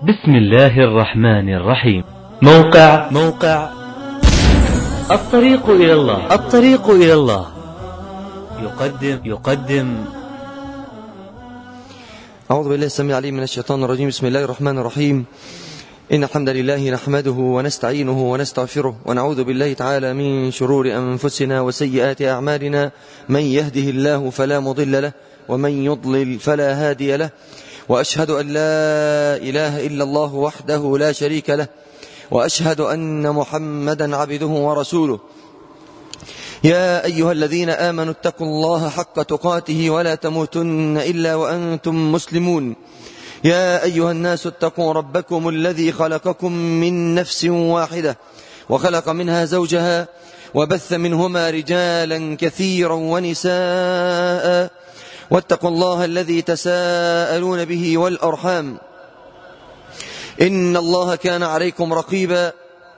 بسم الله الرحمن الرحيم موقع موقع الطريق إلى الله الطريق إلى الله يقدم يقدم أعوذ بالله السميع العليم من الشيطان الرجيم بسم الله الرحمن الرحيم إن الحمد لله نحمده ونستعينه ونستغفره ونعوذ بالله تعالى من شرور أنفسنا وسيئات أعمالنا من يهده الله فلا مضل له ومن يضلل فلا هادي له وأشهد أن لا إله إلا الله وحده لا شريك له وأشهد أن محمدا عبده ورسوله يا أيها الذين آمنوا اتقوا الله حق تقاته ولا تموتن إلا وأنتم مسلمون يا أيها الناس اتقوا ربكم الذي خلقكم من نفس واحدة وخلق منها زوجها وبث منهما رجالا كثيرا ونساء واتقوا الله الذي تساءلون به والأرحام إن الله كان عليكم رقيبا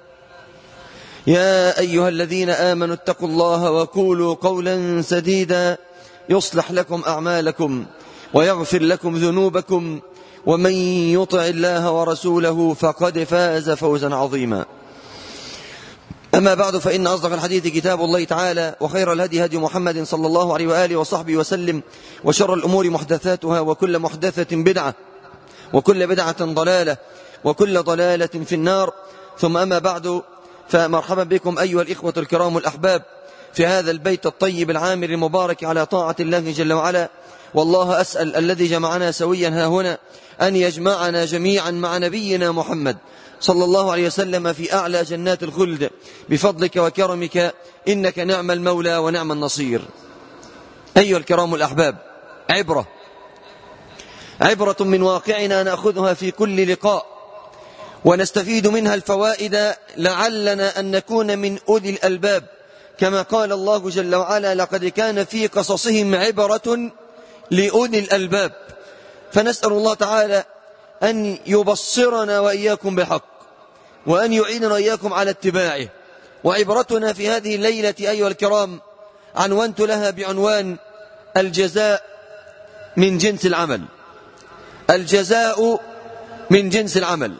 يا أيها الذين آمنوا اتقوا الله وقولوا قولا سديدا يصلح لكم أعمالكم ويغفر لكم ذنوبكم ومن يطع الله ورسوله فقد فاز فوزا عظيما أما بعد فإن أصدق الحديث كتاب الله تعالى وخير الهدي هدي محمد صلى الله عليه وآله وصحبه وسلم وشر الأمور محدثاتها وكل محدثة بدعة وكل بدعة ضلالة وكل ضلالة في النار ثم أما بعد فمرحبا بكم أيها الإخوة الكرام الأحباب في هذا البيت الطيب العامر المبارك على طاعة الله جل وعلا والله أسأل الذي جمعنا سويا ها هنا أن يجمعنا جميعا مع نبينا محمد صلى الله عليه وسلم في أعلى جنات الخلد بفضلك وكرمك إنك نعم المولى ونعم النصير أيها الكرام الأحباب عبرة عبرة من واقعنا نأخذها في كل لقاء ونستفيد منها الفوائد لعلنا أن نكون من أولي الألباب كما قال الله جل وعلا لقد كان في قصصهم عبرة لأولي الألباب فنسأل الله تعالى أن يبصرنا وإياكم بحق وأن يعيننا وإياكم على اتباعه وعبرتنا في هذه الليلة أيها الكرام عنوانت لها بعنوان الجزاء من جنس العمل الجزاء من جنس العمل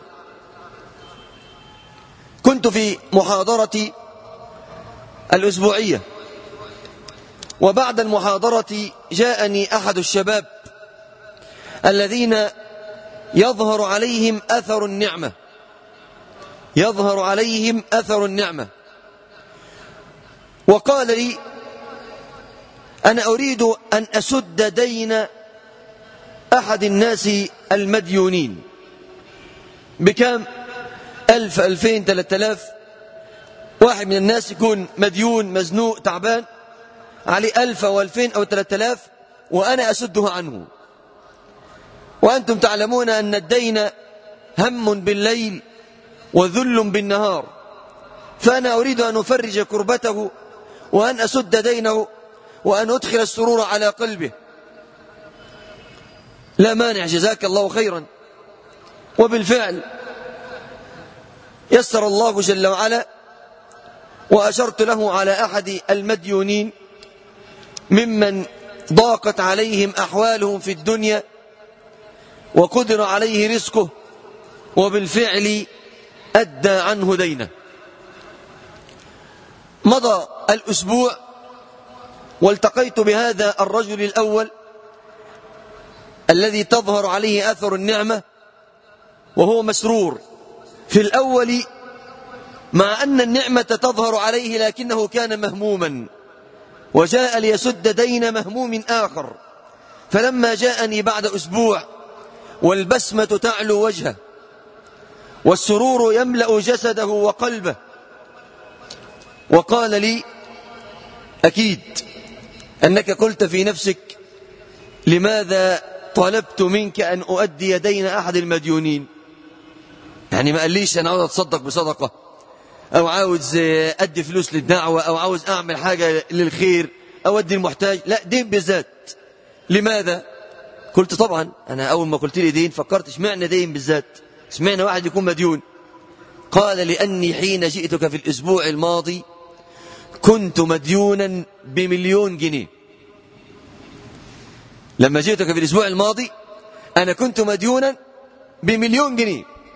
كنت في محاضرة الأسبوعية وبعد المحاضرة جاءني أحد الشباب الذين يظهر عليهم أثر النعمة يظهر عليهم أثر النعمة وقال لي أنا أريد أن أسد دين أحد الناس المديونين بكم ألف ألفين ثلاثة آلاف واحد من الناس يكون مديون مزنوق تعبان عليه ألف أو ألفين أو ثلاثة آلاف وأنا أسده عنه وأنتم تعلمون أن الدين هم بالليل وذل بالنهار فأنا أريد أن أفرج كربته وأن أسد دينه وأن أدخل السرور على قلبه لا مانع جزاك الله خيرا وبالفعل يسر الله جل وعلا وأشرت له على أحد المديونين ممن ضاقت عليهم أحوالهم في الدنيا وقدر عليه رزقه وبالفعل أدى عنه دينه مضى الأسبوع والتقيت بهذا الرجل الأول الذي تظهر عليه أثر النعمة وهو مسرور في الأول مع أن النعمة تظهر عليه لكنه كان مهموما وجاء ليسد دين مهموم آخر فلما جاءني بعد أسبوع والبسمة تعلو وجهه والسرور يملأ جسده وقلبه وقال لي أكيد أنك قلت في نفسك لماذا طلبت منك أن أؤدي دين أحد المديونين يعني ما قاليش أنا عاوز أتصدق بصدقة أو عاوز أدي فلوس للدعوة أو عاوز أعمل حاجة للخير أو أدي المحتاج لا دين بالذات لماذا قلت طبعا أنا أول ما قلت لي دين فكرت اشمعنى دين بالذات اشمعنى واحد يكون مديون قال لأني حين جئتك في الأسبوع الماضي كنت مديونا بمليون جنيه لما جئتك في الأسبوع الماضي أنا كنت مديونا بمليون جنيه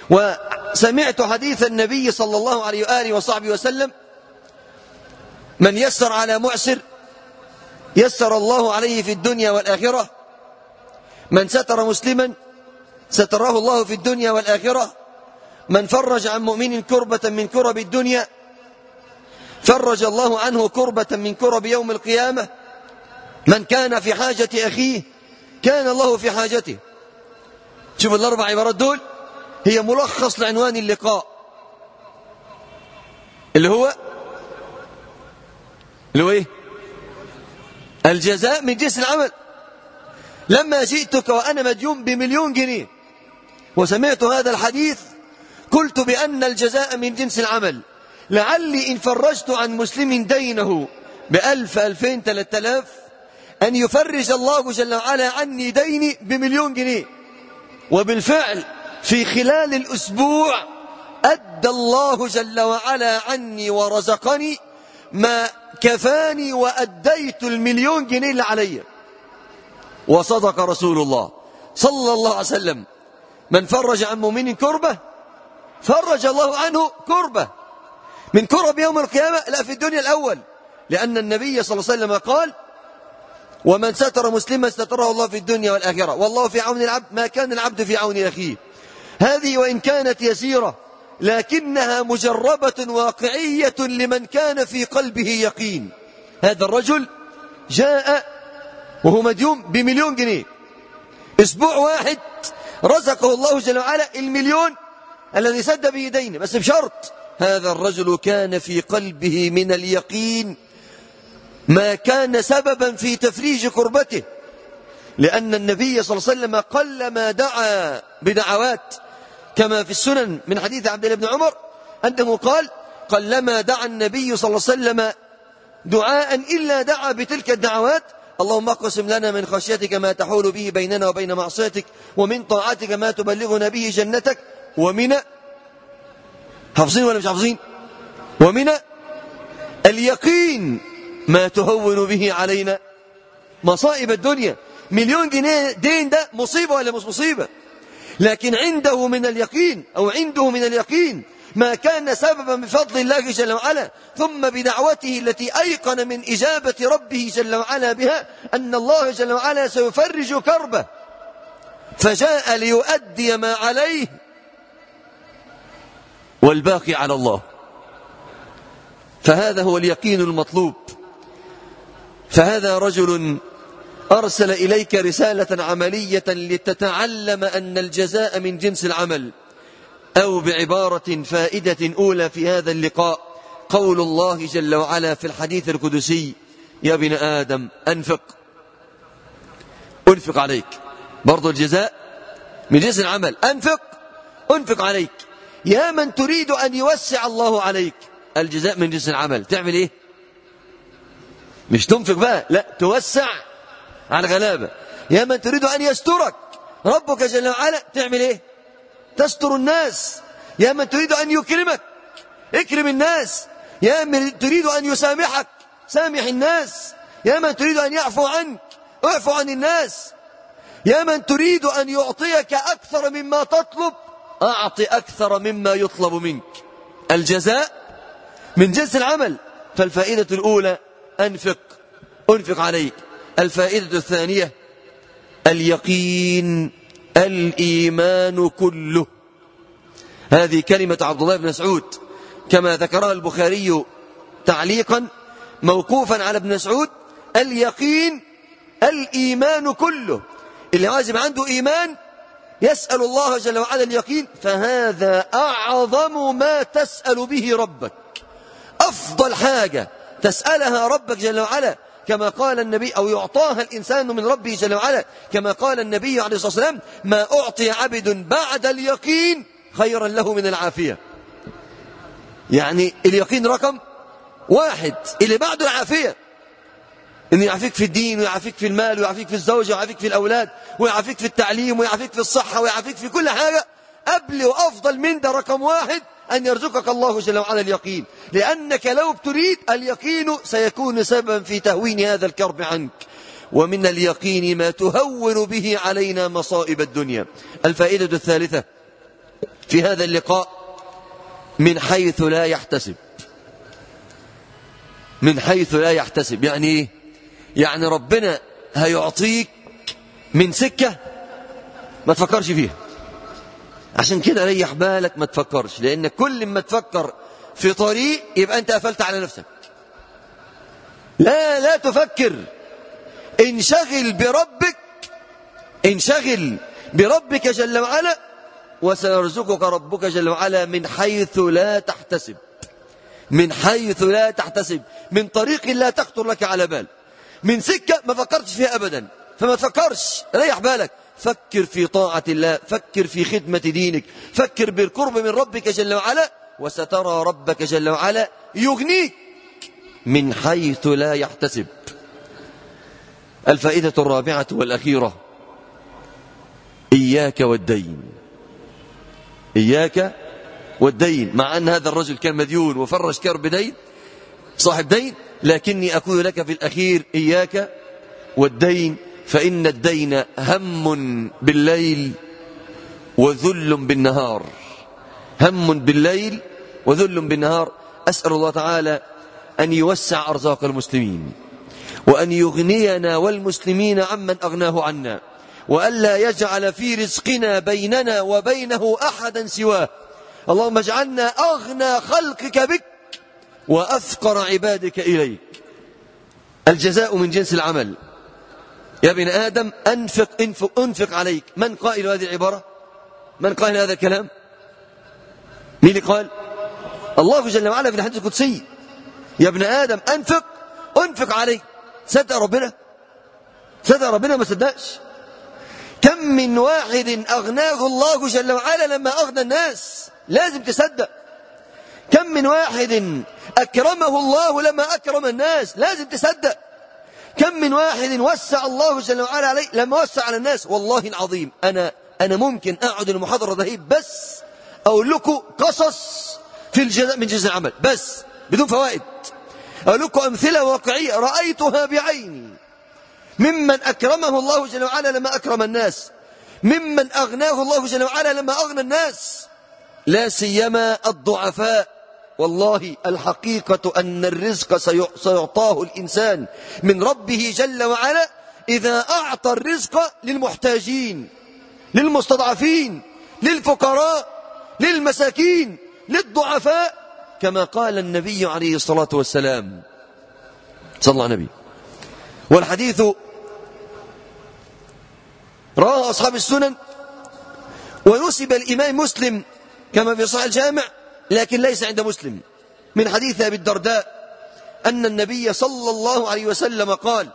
وسمعت حديث النبي صلى الله عليه وآله وصحبه وسلم من يسر على معسر يسر الله عليه في الدنيا والآخرة من ستر مسلما ستره الله في الدنيا والآخرة من فرج عن مؤمن كربة من كرب الدنيا فرج الله عنه كربة من كرب يوم القيامة من كان في حاجة أخيه كان الله في حاجته شوف الأربع عبارات دول هي ملخص لعنوان اللقاء اللي هو اللي هو ايه الجزاء من جنس العمل لما جئتك وأنا مديون بمليون جنيه وسمعت هذا الحديث قلت بأن الجزاء من جنس العمل لعلي إن فرجت عن مسلم دينه بألف ألفين ثلاثة آلاف أن يفرج الله جل وعلا عني ديني بمليون جنيه وبالفعل في خلال الأسبوع أدى الله جل وعلا عني ورزقني ما كفاني وأديت المليون جنيه اللي علي وصدق رسول الله صلى الله عليه وسلم من فرج عن مؤمن كربة فرج الله عنه كربة من كرب يوم القيامة لا في الدنيا الأول لأن النبي صلى الله عليه وسلم قال ومن ستر مسلما ستره الله في الدنيا والآخرة والله في عون العبد ما كان العبد في عون أخيه هذه وإن كانت يسيرة لكنها مجربة واقعية لمن كان في قلبه يقين هذا الرجل جاء وهو مديون بمليون جنيه اسبوع واحد رزقه الله جل وعلا المليون الذي سد به دينه بس بشرط هذا الرجل كان في قلبه من اليقين ما كان سببا في تفريج كربته لأن النبي صلى الله عليه وسلم قل ما دعا بدعوات كما في السنن من حديث عبد الله بن عمر أنه قال قلما دعا النبي صلى الله عليه وسلم دعاء إلا دعا بتلك الدعوات اللهم اقسم لنا من خشيتك ما تحول به بيننا وبين معصيتك ومن طاعتك ما تبلغنا به جنتك ومن حافظين ولا مش حافظين ومن اليقين ما تهون به علينا مصائب الدنيا مليون جنيه دين ده مصيبة ولا مش مصيبة لكن عنده من اليقين أو عنده من اليقين ما كان سببا بفضل الله جل وعلا ثم بدعوته التي أيقن من إجابة ربه جل وعلا بها أن الله جل وعلا سيفرج كربه فجاء ليؤدي ما عليه والباقي على الله فهذا هو اليقين المطلوب فهذا رجل أرسل إليك رسالة عملية لتتعلم أن الجزاء من جنس العمل أو بعبارة فائدة أولى في هذا اللقاء قول الله جل وعلا في الحديث القدسي يا ابن آدم أنفق أنفق عليك برضو الجزاء من جنس العمل أنفق أنفق عليك يا من تريد أن يوسع الله عليك الجزاء من جنس العمل تعمل إيه مش تنفق بقى لا توسع على الغلابة يا من تريد أن يسترك ربك جل وعلا تعمل إيه تستر الناس يا من تريد أن يكرمك اكرم الناس يا من تريد أن يسامحك سامح الناس يا من تريد أن يعفو عنك اعفو عن الناس يا من تريد أن يعطيك أكثر مما تطلب أعط أكثر مما يطلب منك الجزاء من جنس العمل فالفائدة الأولى أنفق أنفق عليك الفائدة الثانية اليقين الإيمان كله هذه كلمة عبد الله بن مسعود كما ذكرها البخاري تعليقا موقوفا على ابن مسعود اليقين الإيمان كله اللي عازم عنده إيمان يسأل الله جل وعلا اليقين فهذا أعظم ما تسأل به ربك أفضل حاجة تسألها ربك جل وعلا كما قال النبي أو يعطاها الإنسان من ربه جل وعلا كما قال النبي عليه الصلاة والسلام ما أعطي عبد بعد اليقين خيرا له من العافية يعني اليقين رقم واحد اللي بعده العافية إن يعافيك في الدين ويعافيك في المال ويعافيك في الزوجة ويعافيك في الأولاد ويعافيك في التعليم ويعافيك في الصحة ويعافيك في كل حاجة قبل وأفضل من ده رقم واحد أن يرزقك الله جل وعلا اليقين لأنك لو تريد اليقين سيكون سببا في تهوين هذا الكرب عنك ومن اليقين ما تهون به علينا مصائب الدنيا الفائدة الثالثة في هذا اللقاء من حيث لا يحتسب من حيث لا يحتسب يعني ايه يعني ربنا هيعطيك من سكة ما تفكرش فيها عشان كده ريح بالك ما تفكرش لأن كل ما تفكر في طريق يبقى أنت قفلت على نفسك لا لا تفكر انشغل بربك انشغل بربك جل وعلا وسيرزقك ربك جل وعلا من حيث لا تحتسب من حيث لا تحتسب من طريق لا تخطر لك على بال من سكة ما فكرتش فيها أبدا فما تفكرش ريح بالك فكر في طاعة الله فكر في خدمة دينك فكر بالقرب من ربك جل وعلا وسترى ربك جل وعلا يغنيك من حيث لا يحتسب الفائدة الرابعة والأخيرة إياك والدين إياك والدين مع أن هذا الرجل كان مديون وفرش كرب دين صاحب دين لكني أقول لك في الأخير إياك والدين فإن الدين هم بالليل وذل بالنهار هم بالليل وذل بالنهار أسأل الله تعالى أن يوسع أرزاق المسلمين وأن يغنينا والمسلمين عمن أغناه عنا وألا يجعل في رزقنا بيننا وبينه أحدا سواه اللهم اجعلنا أغنى خلقك بك وأفقر عبادك إليك الجزاء من جنس العمل يا ابن آدم أنفق, أنفق, أنفق عليك من قائل هذه العبارة من قائل هذا الكلام مين اللي قال الله جل وعلا في الحديث القدسي يا ابن آدم أنفق أنفق عليك صدق ربنا صدق ربنا ما صدقش كم من واحد أغناه الله جل وعلا لما أغنى الناس لازم تصدق كم من واحد أكرمه الله لما أكرم الناس لازم تصدق كم من واحد وسع الله جل وعلا عليه لما وسع على الناس والله العظيم أنا أنا ممكن أقعد المحاضرة ده بس أقول لكم قصص في الجزاء من جزء العمل بس بدون فوائد أقول لكم أمثلة واقعية رأيتها بعيني ممن أكرمه الله جل وعلا لما أكرم الناس ممن أغناه الله جل وعلا لما أغنى الناس لا سيما الضعفاء والله الحقيقة أن الرزق سيعطاه الإنسان من ربه جل وعلا إذا أعطى الرزق للمحتاجين للمستضعفين للفقراء للمساكين للضعفاء كما قال النبي عليه الصلاة والسلام صلى الله عليه النبي والحديث رواه أصحاب السنن ونسب الإمام مسلم كما في صحيح الجامع لكن ليس عند مسلم من حديث أبي الدرداء أن النبي صلى الله عليه وسلم قال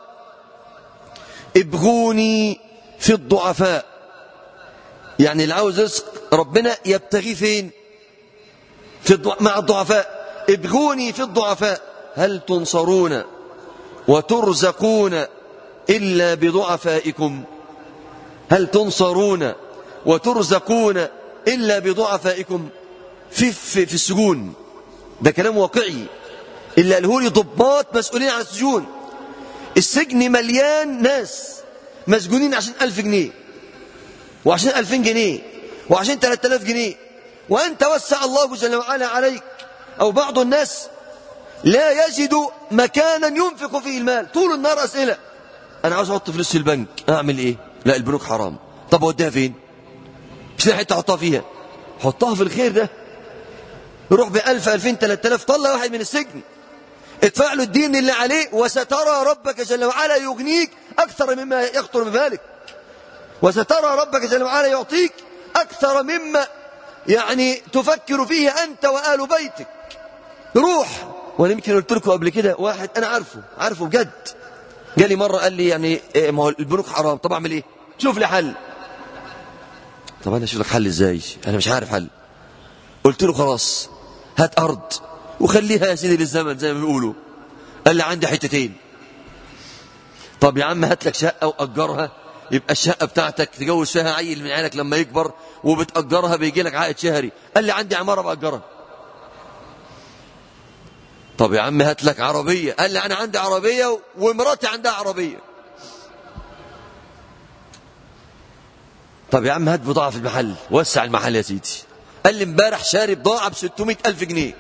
ابغوني في الضعفاء يعني اللي عاوز رزق ربنا يبتغي فين في الضع... مع الضعفاء ابغوني في الضعفاء هل تنصرون وترزقون إلا بضعفائكم هل تنصرون وترزقون إلا بضعفائكم في, في, في السجون ده كلام واقعي اللي قاله لي ضباط مسؤولين عن السجون السجن مليان ناس مسجونين عشان ألف جنيه وعشان ألفين جنيه وعشان ثلاثة آلاف جنيه وأنت وسع الله جل وعلا عليك أو بعض الناس لا يجد مكانا ينفق فيه المال طول النهار أسئلة أنا عاوز أحط فلوس في البنك أعمل إيه لا البنوك حرام طب أوديها فين مش لاقي حتة أحطها فيها حطها في الخير ده روح بألف ألفين ثلاثة آلاف طلع واحد من السجن ادفع له الدين اللي عليه وسترى ربك جل وعلا يغنيك أكثر مما يخطر ببالك وسترى ربك جل وعلا يعطيك أكثر مما يعني تفكر فيه أنت وآل بيتك روح وانا يمكن قلت لكم قبل كده واحد انا عارفه عارفه بجد جالي مره قال لي يعني إيه ما هو البنوك حرام طب اعمل ايه شوف لي حل طب انا اشوف لك حل ازاي انا مش عارف حل قلت له خلاص هات ارض وخليها يا سيدي للزمن زي ما بيقولوا قال لي عندي حتتين طب يا عم هات لك شقه واجرها يبقى الشقه بتاعتك تجوز فيها عيل من عيالك لما يكبر وبتاجرها بيجي لك عائد شهري قال لي عندي عماره باجرها طب يا عم هات لك عربية قال لي أنا عندي عربية ومراتي عندها عربية طب يا عم هات بضاعة في المحل وسع المحل يا سيدي قال لي امبارح شاري بضاعة ب 600 ألف جنيه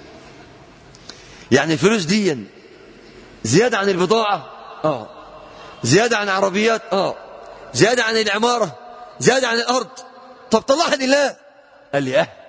يعني الفلوس دي زيادة عن البضاعة اه زيادة عن عربيات اه زيادة عن العمارة زيادة عن الأرض طب طلعها لله قال لي اه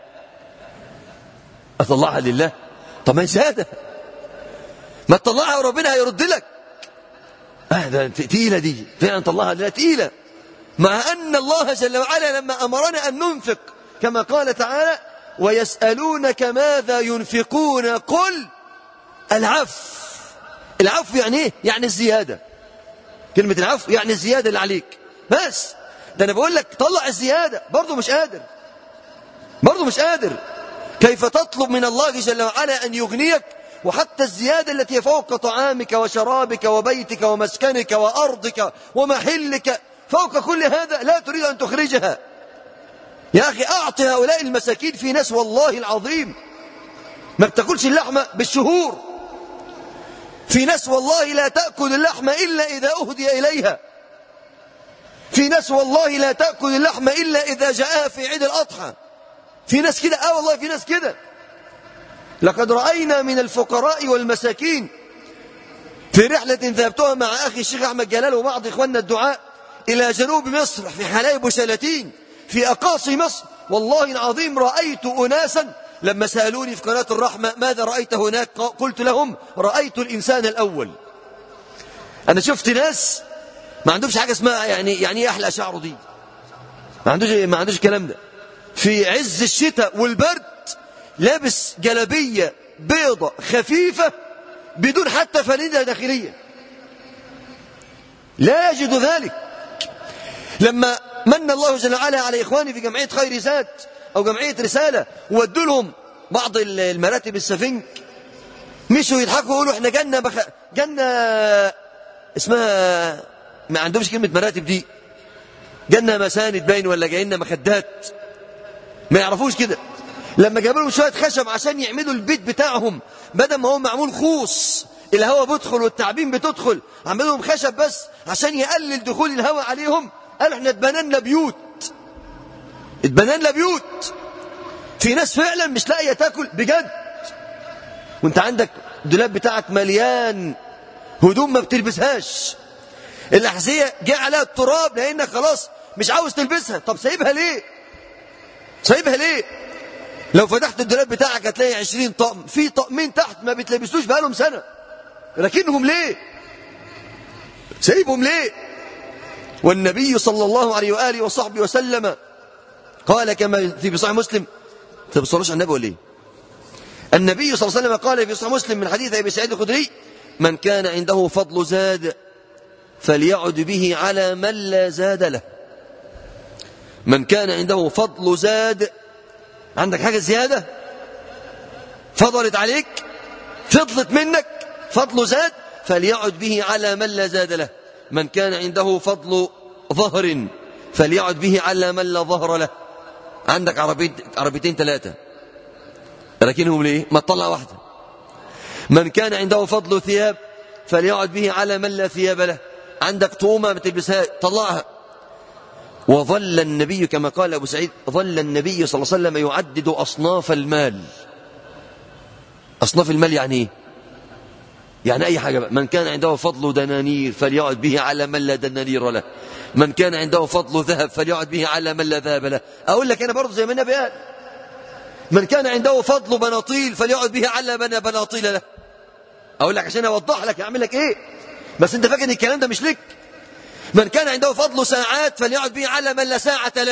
أطلعها لله طب ما هي زيادة ما تطلعها وربنا هيرد لك اه ده تقيلة دي فعلا طلعها لله تقيلة مع أن الله جل وعلا لما أمرنا أن ننفق كما قال تعالى ويسألونك ماذا ينفقون قل العفو العفو يعني ايه يعني الزيادة كلمة العفو يعني الزيادة اللي عليك بس ده أنا بقول لك طلع الزيادة برضه مش قادر برضه مش قادر كيف تطلب من الله جل وعلا أن يغنيك وحتى الزيادة التي فوق طعامك وشرابك وبيتك ومسكنك وأرضك ومحلك فوق كل هذا لا تريد أن تخرجها يا أخي أعطي هؤلاء المساكين في ناس والله العظيم ما بتاكلش اللحمة بالشهور في ناس والله لا تأكل اللحمة إلا إذا أهدي إليها في ناس والله لا تأكل اللحمة إلا إذا جاءها في عيد الأضحى في ناس كده آه والله في ناس كده لقد رأينا من الفقراء والمساكين في رحلة ذهبتها مع أخي الشيخ أحمد جلال وبعض إخواننا الدعاء إلى جنوب مصر في حلايب وشلاتين في أقاصي مصر والله العظيم رأيت أناسا لما سألوني في قناة الرحمة ماذا رأيت هناك قلت لهم رأيت الإنسان الأول أنا شفت ناس ما عندهمش حاجة اسمها يعني يعني ايه أحلى شعره دي ما عندوش ما عندوش الكلام ده في عز الشتاء والبرد لابس جلبية بيضة خفيفة بدون حتى فانيلة داخلية لا يجد ذلك لما من الله جل وعلا على إخواني في جمعية خير زاد أو جمعية رسالة وودوا لهم بعض المراتب السفنج مشوا يضحكوا ويقولوا احنا جنة بخ... جنة اسمها ما عندهمش كلمة مراتب دي جنة مساند باين ولا جاينا مخدات ما يعرفوش كده لما جابوا لهم شوية خشب عشان يعملوا البيت بتاعهم بدل ما هو معمول خوص الهواء بيدخل والتعبين بتدخل عملوا لهم خشب بس عشان يقلل دخول الهواء عليهم قالوا احنا اتبنى لنا بيوت اتبنى لنا بيوت في ناس فعلا مش لاقيه تاكل بجد وانت عندك الدولاب بتاعك مليان هدوم ما بتلبسهاش الاحذيه جه عليها التراب لانك خلاص مش عاوز تلبسها طب سايبها ليه سايبها ليه لو فتحت الدولاب بتاعك هتلاقي 20 طقم في طقمين تحت ما بتلبسوش بقالهم سنه لكنهم ليه سايبهم ليه والنبي صلى الله عليه واله وصحبه وسلم قال كما في صحيح مسلم انت بتصلوش على النبي ولا ايه النبي صلى الله عليه وسلم قال في صحيح مسلم من حديث ابي سعيد الخدري من كان عنده فضل زاد فليعد به على من لا زاد له من كان عنده فضل زاد عندك حاجة زيادة فضلت عليك فضلت منك فضل زاد فليعد به على من لا زاد له من كان عنده فضل ظهر فليعد به على من لا ظهر له عندك عربيت عربيتين ثلاثة لكنهم ليه ما تطلع واحدة من كان عنده فضل ثياب فليعد به على من لا ثياب له عندك طومة ما تلبسها طلعها وظل النبي كما قال أبو سعيد ظل النبي صلى الله عليه وسلم يعدد أصناف المال أصناف المال يعني إيه يعني أي حاجة بقى. من كان عنده فضل دنانير فليعد به على من لا دنانير له من كان عنده فضل ذهب فليعد به على من لا ذهب له أقول لك أنا برضه زي ما النبي قال من كان عنده فضل بناطيل فليعد به على من بناطيل له أقول لك عشان أوضح لك أعمل لك إيه بس أنت فاكر إن الكلام ده مش لك من كان عنده فضل ساعات فليعد به على من لا ساعة له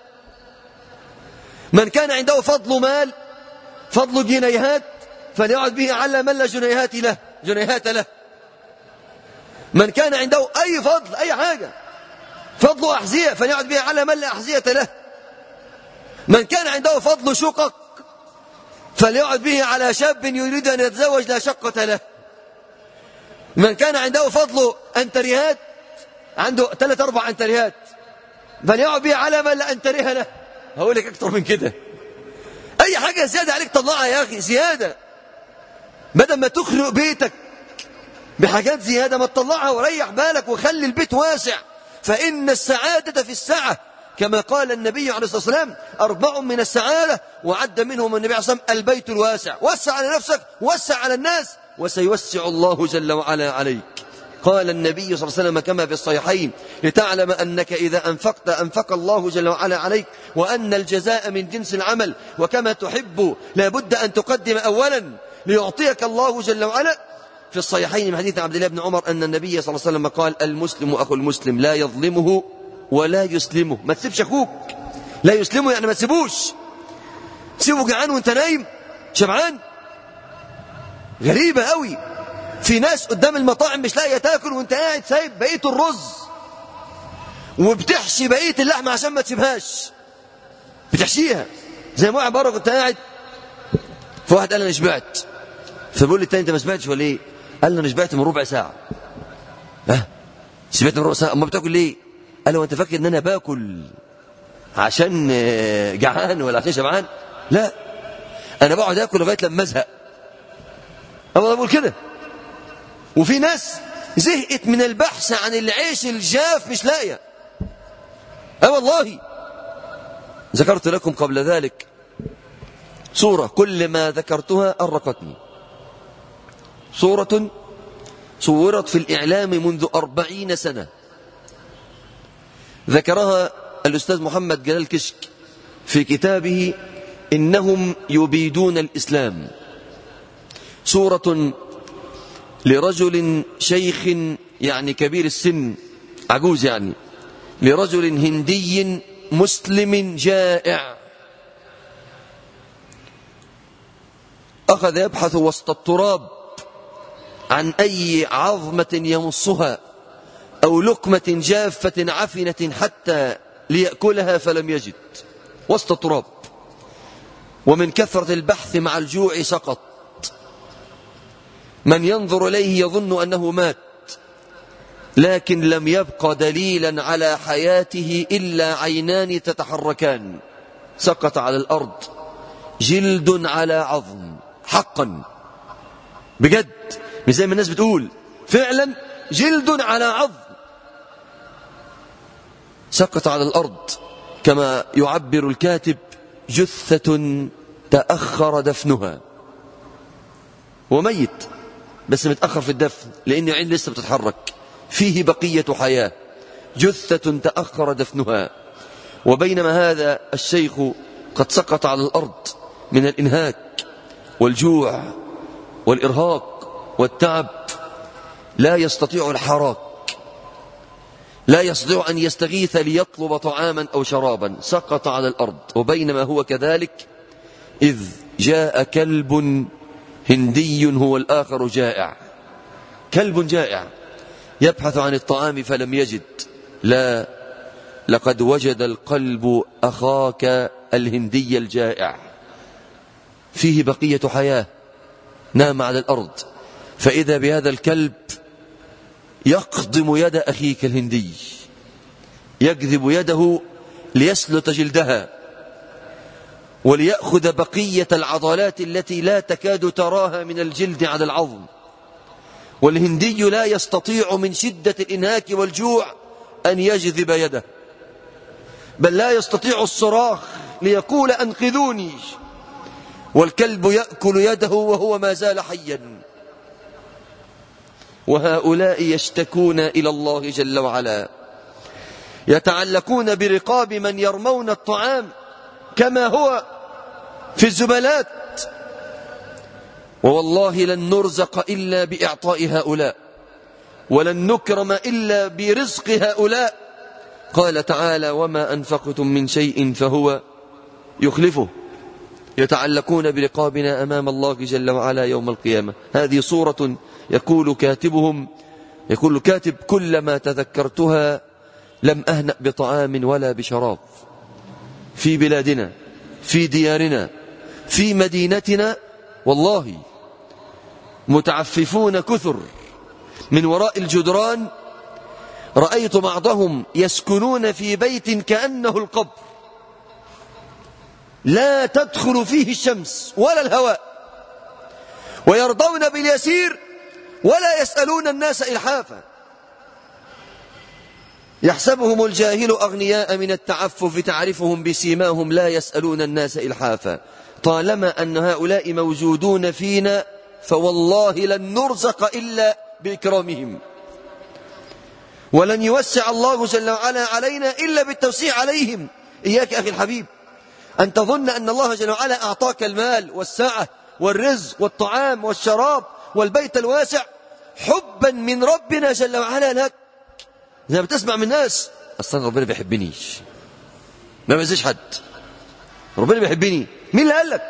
من كان عنده فضل مال فضل جنيهات فليعد به على من لا جنيهات له جنيهات له من كان عنده أي فضل أي حاجة فضل أحذية فليعد به على من لا أحذية له من كان عنده فضل شقق فليعد به على شاب يريد أن يتزوج لا شقة له من كان عنده فضل أنتريهات عنده ثلاث أربع أنتريهات فليعد به على من لا أنتريه له هقول لك أكتر من كده أي حاجة زيادة عليك طلعها يا أخي زيادة بدل ما تخرق بيتك بحاجات زيادة ما تطلعها وريح بالك وخلي البيت واسع فإن السعادة في السعة كما قال النبي عليه الصلاة والسلام أربع من السعادة وعد منهم النبي عليه الصلاة والسلام البيت الواسع وسع على نفسك وسع على الناس وسيوسع الله جل وعلا عليك قال النبي صلى الله عليه وسلم كما في الصحيحين لتعلم أنك إذا أنفقت أنفق الله جل وعلا عليك وأن الجزاء من جنس العمل وكما تحب لابد أن تقدم أولا ليعطيك الله جل وعلا في الصحيحين من حديث عبد الله بن عمر أن النبي صلى الله عليه وسلم قال المسلم أخو المسلم لا يظلمه ولا يسلمه ما تسيبش أخوك لا يسلمه يعني ما تسيبوش تسيبه جعان وانت نايم شبعان غريبة قوي في ناس قدام المطاعم مش لاقيه تاكل وانت قاعد سايب بقيه الرز وبتحشي بقيه اللحمه عشان ما تسيبهاش بتحشيها زي ما واحد بره كنت قاعد فواحد قال انا شبعت فبقول لي التاني انت ما شبعتش ولا ايه؟ قال له انا شبعت من ربع ساعه ها شبعت من ربع ساعه امال بتاكل ليه؟ قال له انت فاكر ان انا باكل عشان جعان ولا عشان شبعان؟ لا انا بقعد اكل لغايه لما ازهق انا بقول كده وفي ناس زهقت من البحث عن العيش الجاف مش لاقيه اه والله ذكرت لكم قبل ذلك صورة كل ما ذكرتها أرقتني صورة صورت في الإعلام منذ أربعين سنة ذكرها الأستاذ محمد جلال كشك في كتابه إنهم يبيدون الإسلام صورة لرجل شيخ يعني كبير السن عجوز يعني لرجل هندي مسلم جائع أخذ يبحث وسط التراب عن أي عظمة يمصها أو لقمة جافة عفنة حتى ليأكلها فلم يجد وسط التراب ومن كثرة البحث مع الجوع سقط من ينظر إليه يظن أنه مات لكن لم يبق دليلا على حياته إلا عينان تتحركان سقط على الأرض جلد على عظم حقا بجد مش زي ما الناس بتقول فعلا جلد على عظم سقط على الأرض كما يعبر الكاتب جثة تأخر دفنها وميت بس متأخر في الدفن لأن عين لسه بتتحرك فيه بقية حياة جثة تأخر دفنها وبينما هذا الشيخ قد سقط على الأرض من الإنهاك والجوع والإرهاق والتعب لا يستطيع الحراك لا يستطيع أن يستغيث ليطلب طعاما أو شرابا سقط على الأرض وبينما هو كذلك إذ جاء كلب هندي هو الآخر جائع كلب جائع يبحث عن الطعام فلم يجد لا لقد وجد القلب أخاك الهندي الجائع فيه بقية حياة نام على الأرض فإذا بهذا الكلب يقضم يد أخيك الهندي يجذب يده ليسلت جلدها وليأخذ بقية العضلات التي لا تكاد تراها من الجلد على العظم والهندي لا يستطيع من شدة الإنهاك والجوع أن يجذب يده بل لا يستطيع الصراخ ليقول أنقذوني والكلب يأكل يده وهو ما زال حيا وهؤلاء يشتكون إلى الله جل وعلا يتعلقون برقاب من يرمون الطعام كما هو في الزبلات ووالله لن نرزق إلا بإعطاء هؤلاء ولن نكرم إلا برزق هؤلاء قال تعالى وما أنفقتم من شيء فهو يخلفه يتعلقون برقابنا أمام الله جل وعلا يوم القيامة هذه صورة يقول كاتبهم يقول الكاتب كلما تذكرتها لم أهنأ بطعام ولا بشراب في بلادنا في ديارنا في مدينتنا والله متعففون كثر من وراء الجدران رأيت بعضهم يسكنون في بيت كأنه القبر لا تدخل فيه الشمس ولا الهواء ويرضون باليسير ولا يسألون الناس إلحافا يحسبهم الجاهل أغنياء من التعفف تعرفهم بسيماهم لا يسألون الناس إلحافا طالما أن هؤلاء موجودون فينا فوالله لن نرزق إلا بإكرامهم ولن يوسع الله جل وعلا علينا إلا بالتوسيع عليهم إياك أخي الحبيب أن تظن أن الله جل وعلا أعطاك المال والسعة والرزق والطعام والشراب والبيت الواسع حبا من ربنا جل وعلا لك زي ما بتسمع من الناس أصلا ربنا بيحبنيش ما بيعزش حد ربنا بيحبني مين اللي قال لك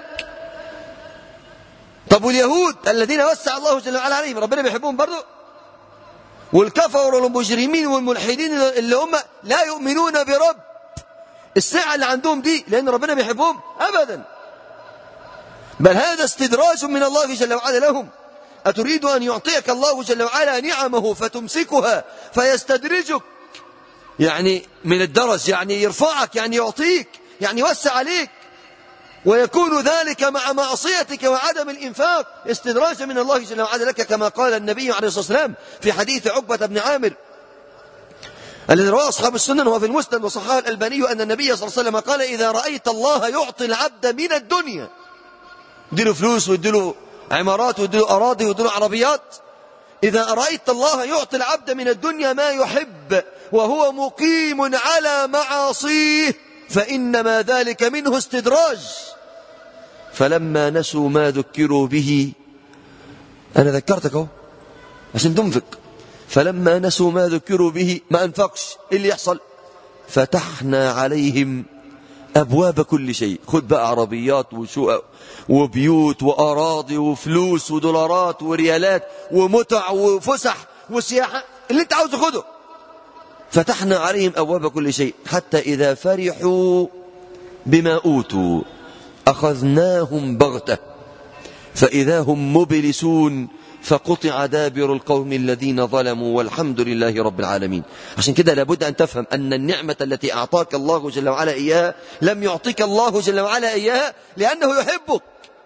طب واليهود الذين وسع الله جل وعلا عليهم ربنا بيحبهم برضه والكفر والمجرمين والملحدين اللي هم لا يؤمنون برب السعة اللي عندهم دي لأن ربنا بيحبهم أبدا بل هذا استدراج من الله جل وعلا لهم أتريد أن يعطيك الله جل وعلا نعمه فتمسكها فيستدرجك يعني من الدرج يعني يرفعك يعني يعطيك يعني يوسع عليك ويكون ذلك مع معصيتك وعدم الإنفاق استدراجا من الله جل وعلا لك كما قال النبي عليه الصلاة والسلام في حديث عقبة بن عامر الذي رواه أصحاب السنن وفي المسند وصححه الألباني أن النبي صلى الله عليه وسلم قال إذا رأيت الله يعطي العبد من الدنيا يديله فلوس ويديله عمارات ويديله أراضي ويديله عربيات إذا رأيت الله يعطي العبد من الدنيا ما يحب وهو مقيم على معاصيه فإنما ذلك منه استدراج فلما نسوا ما ذكروا به أنا ذكرتك اهو عشان تنفق فلما نسوا ما ذكروا به ما أنفقش إيه اللي يحصل فتحنا عليهم أبواب كل شيء خد بقى عربيات وشقق وبيوت وأراضي وفلوس ودولارات وريالات ومتع وفسح وسياحة اللي انت عاوز خده فتحنا عليهم أبواب كل شيء حتى إذا فرحوا بما أوتوا أخذناهم بغتة فإذا هم مبلسون فقطع دابر القوم الذين ظلموا والحمد لله رب العالمين عشان كده لابد أن تفهم أن النعمة التي أعطاك الله جل وعلا إياها لم يعطيك الله جل وعلا إياها لأنه يحبك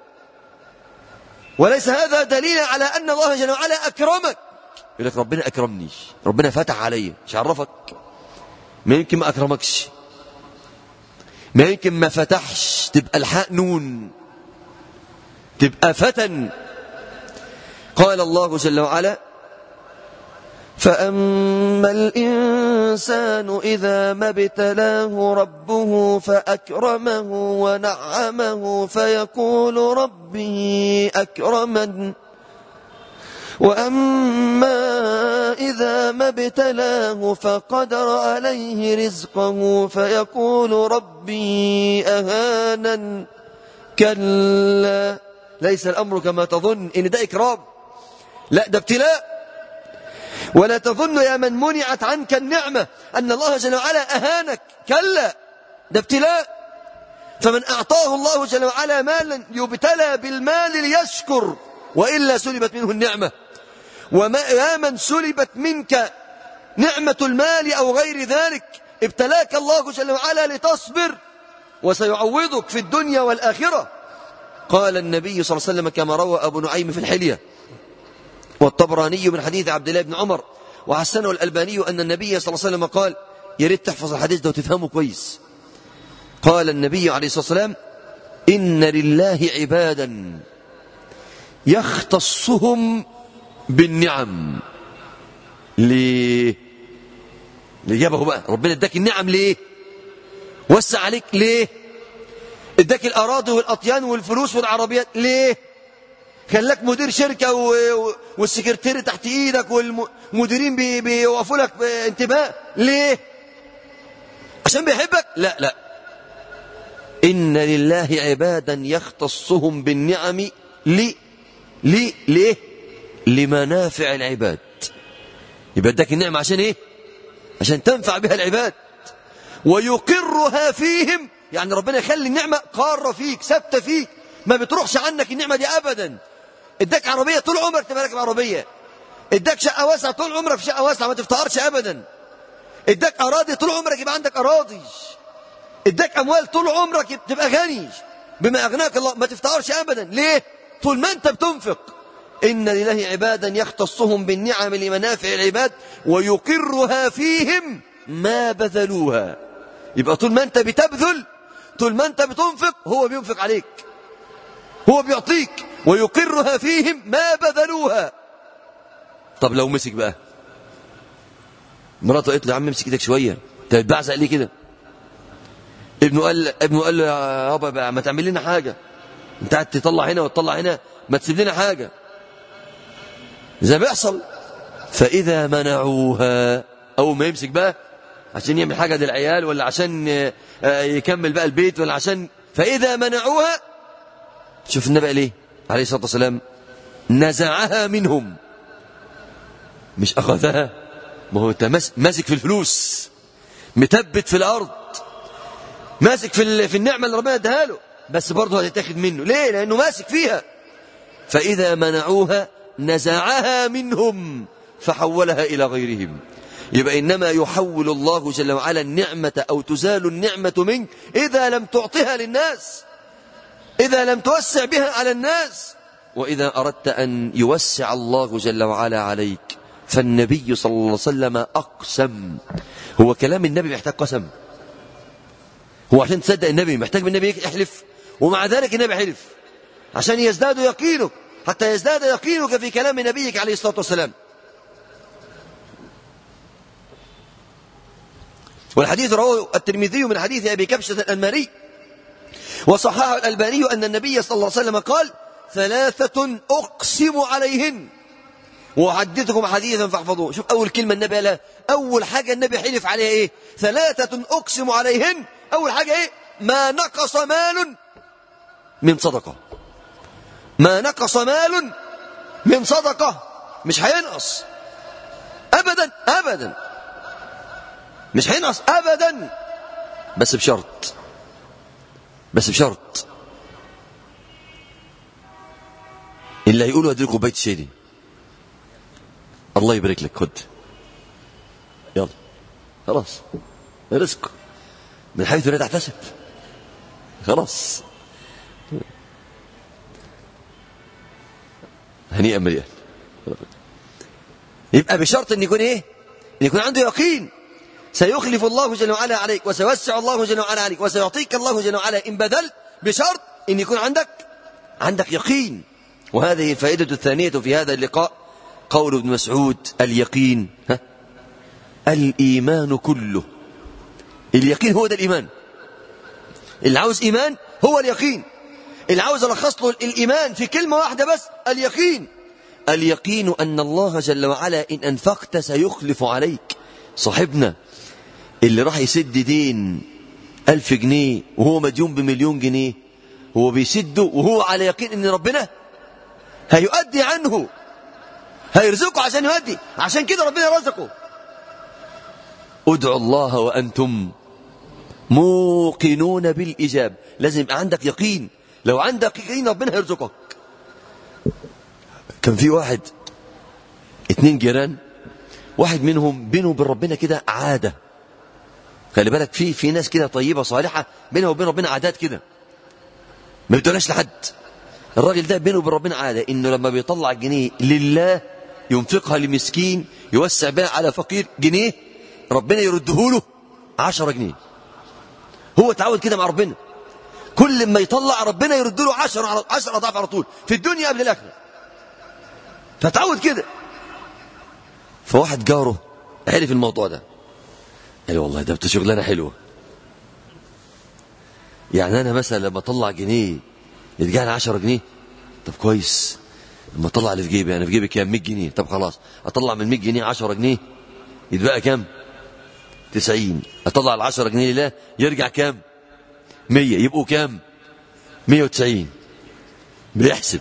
وليس هذا دليل على أن الله جل وعلا أكرمك يقول لك ربنا أكرمني ربنا فتح علي مش عرفك ما يمكن ما أكرمكش ما يمكن ما فتحش تبقى الحاء نون تبقى فتن قال الله جل وعلا فأما الإنسان إذا ما ابتلاه ربه فأكرمه ونعمه فيقول ربي أكرمن وأما إذا ما ابتلاه فقدر عليه رزقه فيقول ربي أهانا كلا ليس الأمر كما تظن إن ده إكرام لا ده ابتلاء ولا تظن يا من منعت عنك النعمة أن الله جل وعلا أهانك كلا ده ابتلاء فمن أعطاه الله جل وعلا مالا يبتلى بالمال ليشكر وإلا سلبت منه النعمة وما يا من سلبت منك نعمة المال أو غير ذلك ابتلاك الله جل وعلا لتصبر وسيعوضك في الدنيا والآخرة قال النبي صلى الله عليه وسلم كما روى أبو نعيم في الحلية والطبراني من حديث عبد الله بن عمر وحسنه الألباني أن النبي صلى الله عليه وسلم قال يا ريت تحفظ الحديث ده وتفهمه كويس قال النبي عليه الصلاة والسلام إن لله عبادا يختصهم بالنعم ليه اللي جابه بقى ربنا اداك النعم ليه وسع عليك ليه اداك الاراضي والاطيان والفلوس والعربيات ليه خلاك مدير شركة والسكرتير تحت ايدك والمديرين بي بيوقفوا لك انتباه ليه عشان بيحبك لا لا إن لله عبادا يختصهم بالنعم لي لي ليه لمنافع العباد يبقى اداك النعمة عشان ايه عشان تنفع بها العباد ويقرها فيهم يعني ربنا يخلي النعمة قارة فيك ثابتة فيك ما بتروحش عنك النعمة دي أبدا اداك عربية طول عمرك تبقى راكب عربية اداك شقة واسعة طول عمرك في شقة واسعة ما تفتقرش أبدا اداك أراضي طول عمرك يبقى عندك أراضي اداك أموال طول عمرك تبقى غني بما أغناك الله ما تفتقرش أبدا ليه طول ما أنت بتنفق إن لله عبادا يختصهم بالنعم لمنافع العباد ويقرها فيهم ما بذلوها يبقى طول ما انت بتبذل طول ما انت بتنفق هو بينفق عليك هو بيعطيك ويقرها فيهم ما بذلوها طب لو مسك بقى مراته قالت له يا عم امسك ايدك شويه انت بتبعزق ليه كده ابنه قال ابنه قال له يا بابا بقى ما تعمل لنا حاجه انت قاعد تطلع هنا وتطلع هنا ما تسيب لنا حاجه زي بيحصل فاذا منعوها اول ما يمسك بقى عشان يعمل حاجه للعيال ولا عشان يكمل بقى البيت ولا عشان فاذا منعوها شوف النبي ليه عليه الصلاه والسلام نزعها منهم مش اخذها ما هو انت ماسك في الفلوس متبت في الارض ماسك في في النعمه اللي ربنا اداها له بس برضه هتتاخد منه ليه لانه ماسك فيها فاذا منعوها نزعها منهم فحولها الى غيرهم يبقى انما يحول الله جل وعلا النعمه او تزال النعمه منك اذا لم تعطها للناس اذا لم توسع بها على الناس واذا اردت ان يوسع الله جل وعلا عليك فالنبي صلى الله عليه وسلم اقسم هو كلام النبي محتاج قسم هو عشان تصدق النبي محتاج من النبي يحلف ومع ذلك النبي حلف عشان يزداد يقينك حتى يزداد يقينك في كلام نبيك عليه الصلاة والسلام والحديث رواه الترمذي من حديث أبي كبشة الأنماري وصححه الألباني أن النبي صلى الله عليه وسلم قال ثلاثة أقسم عليهن وأحدثكم حديثا فاحفظوه شوف أول كلمة النبي قالها أول حاجة النبي حلف عليها إيه ثلاثة أقسم عليهن أول حاجة إيه ما نقص مال من صدقة ما نقص مال من صدقة مش هينقص أبدا أبدا مش هينقص أبدا بس بشرط بس بشرط اللي هيقولوا اديله كوبايه الشاي دي الله يبارك لك خد يلا خلاص رزق من حيث لا تحتسب خلاص هنيئا مريئا يبقى بشرط ان يكون ايه ان يكون عنده يقين سيخلف الله جل وعلا عليك وسيوسع الله جل وعلا عليك وسيعطيك الله جل وعلا ان بذلت بشرط ان يكون عندك عندك يقين وهذه الفائدة الثانية في هذا اللقاء قول ابن مسعود اليقين ها؟ الإيمان كله اليقين هو ده الإيمان اللي عاوز إيمان هو اليقين اللي عاوز ألخص له الإيمان في كلمة واحدة بس اليقين اليقين أن الله جل وعلا إن أنفقت سيخلف عليك صاحبنا اللي راح يسد دين ألف جنيه وهو مديون بمليون جنيه هو بيسده وهو على يقين أن ربنا هيؤدي عنه هيرزقه عشان يؤدي عشان كده ربنا رزقه ادعوا الله وأنتم موقنون بالإجاب لازم يبقى عندك يقين لو عندك يقين ربنا هيرزقك كان في واحد اتنين جيران واحد منهم بينه وبين ربنا كده عادة خلي بالك في في ناس كده طيبة صالحة بينها وبين ربنا عادات كده ما بتقولهاش لحد الراجل ده بينه وبين ربنا عادة انه لما بيطلع جنيه لله ينفقها لمسكين يوسع بها على فقير جنيه ربنا يرده له عشرة جنيه هو اتعود كده مع ربنا كل ما يطلع ربنا يرد له عشرة عشرة أضعاف على طول في الدنيا قبل الآخرة فتعود كده فواحد جاره عرف الموضوع ده قال والله ده شغلانة حلوة يعني أنا مثلا لما أطلع جنيه يرجع لي 10 جنيه طب كويس لما اطلع اللي في جيبي انا في جيبي كام 100 جنيه طب خلاص اطلع من 100 جنيه 10 جنيه يتبقى كام 90 اطلع ال 10 جنيه لله يرجع كام 100 يبقوا كام 190 بيحسب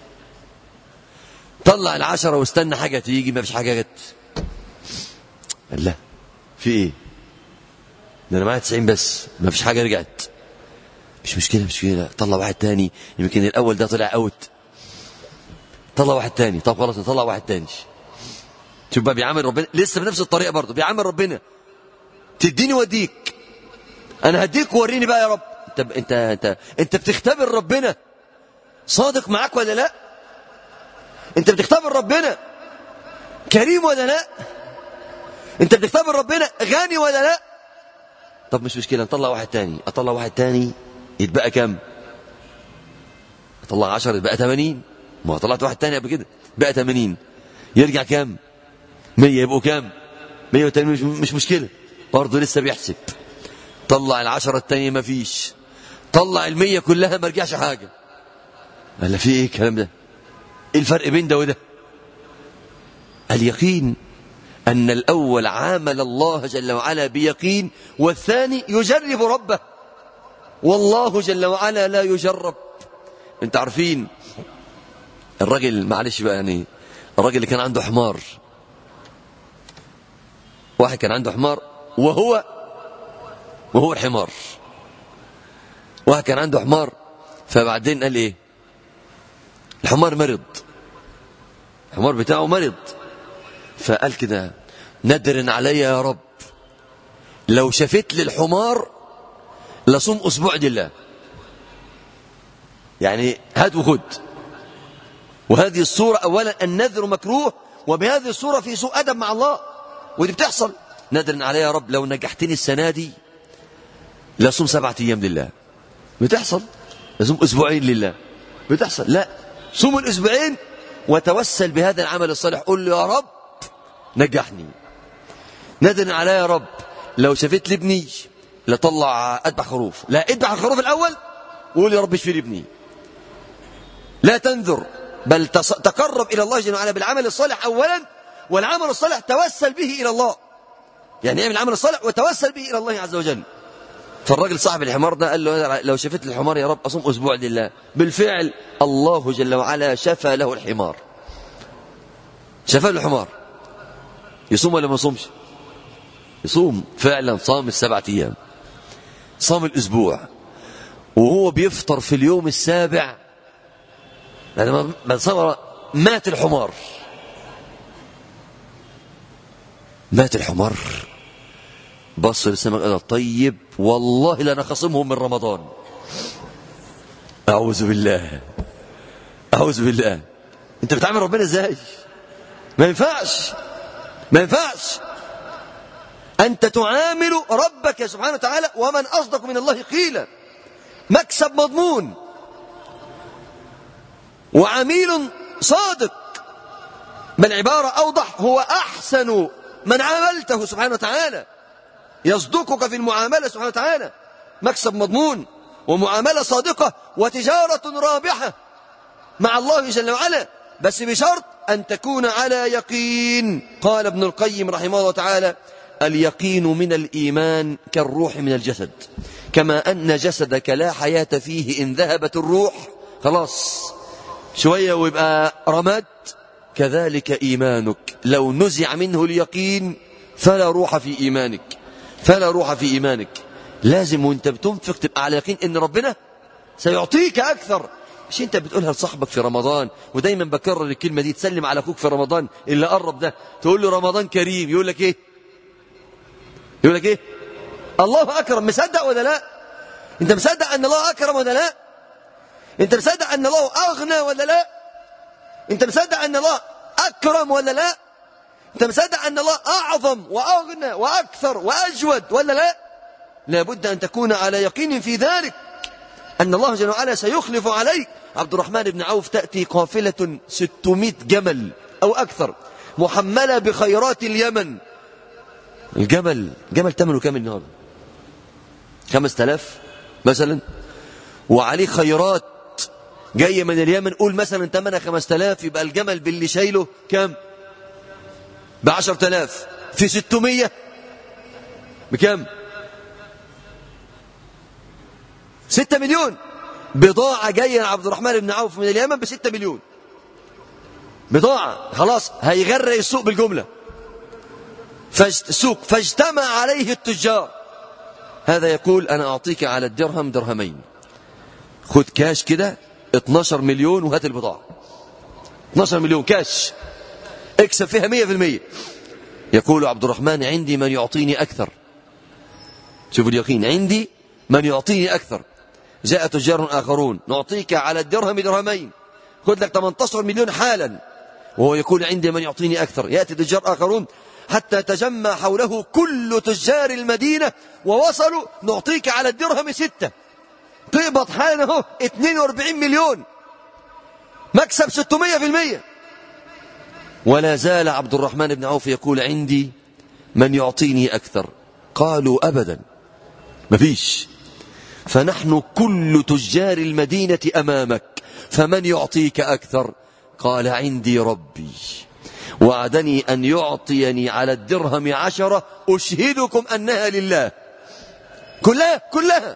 طلع العشرة واستنى حاجة تيجي ما فيش حاجة جت قال لا في ايه ده انا معايا 90 بس ما فيش حاجة رجعت مش مشكلة مش مشكلة طلع واحد تاني يمكن الأول ده طلع أوت طلع واحد تاني طب خلاص نطلع واحد تاني شوف بقى بيعامل ربنا لسه بنفس الطريقة برضه بيعامل ربنا تديني واديك أنا هديك ووريني بقى يا رب انت انت انت انت بتختبر ربنا صادق معاك ولا لا انت بتختبر ربنا كريم ولا لا انت بتختبر ربنا غني ولا لا طب مش مشكلة نطلع واحد تاني اطلع واحد تاني يتبقى كم اطلع عشر يتبقى 80 ما طلعت واحد تاني قبل كده بقى 80 يرجع كام 100 يبقوا كام 180 مش, مش مشكلة برضه لسه بيحسب طلع العشرة التانية ما فيش طلع المية كلها ما رجعش حاجة قال في ايه الكلام ده ايه الفرق بين ده وده اليقين أن الأول عامل الله جل وعلا بيقين والثاني يجرب ربه والله جل وعلا لا يجرب انت عارفين الراجل معلش بقى يعني الراجل اللي كان عنده حمار واحد كان عنده حمار وهو وهو الحمار واحد كان عنده حمار فبعدين قال ايه الحمار مرض الحمار بتاعه مرض فقال كده ندر علي يا رب لو شفت لي الحمار لصوم اسبوع لله يعني هات وخد وهذه الصورة أولا النذر مكروه وبهذه الصورة في سوء أدب مع الله ودي بتحصل ندر علي يا رب لو نجحتني السنة دي لصوم سبعة أيام لله بتحصل لصوم أسبوعين لله بتحصل لا صوم الأسبوعين وتوسل بهذا العمل الصالح قل له يا رب نجحني ندر علي يا رب لو شفت لي ابني لطلع أذبح خروف لا اذبح الخروف الأول وقول يا رب اشفي لي ابني لا تنذر بل تقرب إلى الله جل وعلا بالعمل الصالح أولا والعمل الصالح توسل به إلى الله يعني اعمل العمل الصالح وتوسل به إلى الله عز وجل فالراجل صاحب الحمار ده قال له لو شفت لي الحمار يا رب أصوم أسبوع لله بالفعل الله جل وعلا شفى له الحمار شفى له الحمار يصوم ولا ما يصومش يصوم فعلا صام السبعة أيام صام الأسبوع وهو بيفطر في اليوم السابع بعد ما صبر مات الحمار مات الحمار بص للسماء قال طيب والله لأنا خصمهم من رمضان أعوذ بالله أعوذ بالله أنت بتعامل ربنا إزاي ما ينفعش ما ينفعش أنت تعامل ربك سبحانه وتعالى ومن أصدق من الله قيلا مكسب مضمون وعميل صادق بل عبارة أوضح هو أحسن من عاملته سبحانه وتعالى يصدقك في المعاملة سبحانه وتعالى مكسب مضمون ومعاملة صادقة وتجارة رابحة مع الله جل وعلا بس بشرط أن تكون على يقين قال ابن القيم رحمه الله تعالى اليقين من الإيمان كالروح من الجسد كما أن جسدك لا حياة فيه إن ذهبت الروح خلاص شوية ويبقى رماد كذلك إيمانك لو نزع منه اليقين فلا روح في إيمانك فلا روح في إيمانك لازم وانت بتنفق تبقى على يقين ان ربنا سيعطيك أكثر مش انت بتقولها لصاحبك في رمضان ودايما بكرر الكلمة دي تسلم على أخوك في رمضان اللي قرب ده تقول له رمضان كريم يقول لك ايه يقول لك ايه الله أكرم مصدق ولا لا انت مصدق أن الله أكرم ولا لا انت مصدق أن الله أغنى ولا لا انت مصدق أن الله أكرم ولا لا انت مصدق أن الله أعظم وأغنى وأكثر وأجود ولا لا لابد أن تكون على يقين في ذلك أن الله جل وعلا سيخلف عليك عبد الرحمن بن عوف تأتي قافلة 600 جمل أو أكثر محملة بخيرات اليمن الجمل جمل ثمنه كام النهارده خمس تلاف مثلا وعليه خيرات جاية من اليمن قول مثلا ثمنها خمس تلاف يبقى الجمل باللي شايله كام بعشر تلاف في ستمية بكام ستة مليون بضاعة جاية عبد الرحمن بن عوف من اليمن بستة مليون بضاعة خلاص هيغرق السوق بالجملة فالسوق فاجتمع عليه التجار هذا يقول أنا أعطيك على الدرهم درهمين خد كاش كده 12 مليون وهات البضاعة 12 مليون كاش اكسب فيها 100% يقول عبد الرحمن عندي من يعطيني أكثر شوفوا اليقين عندي من يعطيني أكثر جاء تجار آخرون نعطيك على الدرهم درهمين خذ لك 18 مليون حالا وهو يقول عندي من يعطيني أكثر يأتي تجار آخرون حتى تجمع حوله كل تجار المدينة ووصلوا نعطيك على الدرهم ستة تقبض حالا اهو 42 مليون مكسب 600% ولا زال عبد الرحمن بن عوف يقول عندي من يعطيني أكثر قالوا أبدا مفيش فنحن كل تجار المدينة أمامك فمن يعطيك أكثر قال عندي ربي وعدني أن يعطيني على الدرهم عشرة أشهدكم أنها لله كلها كلها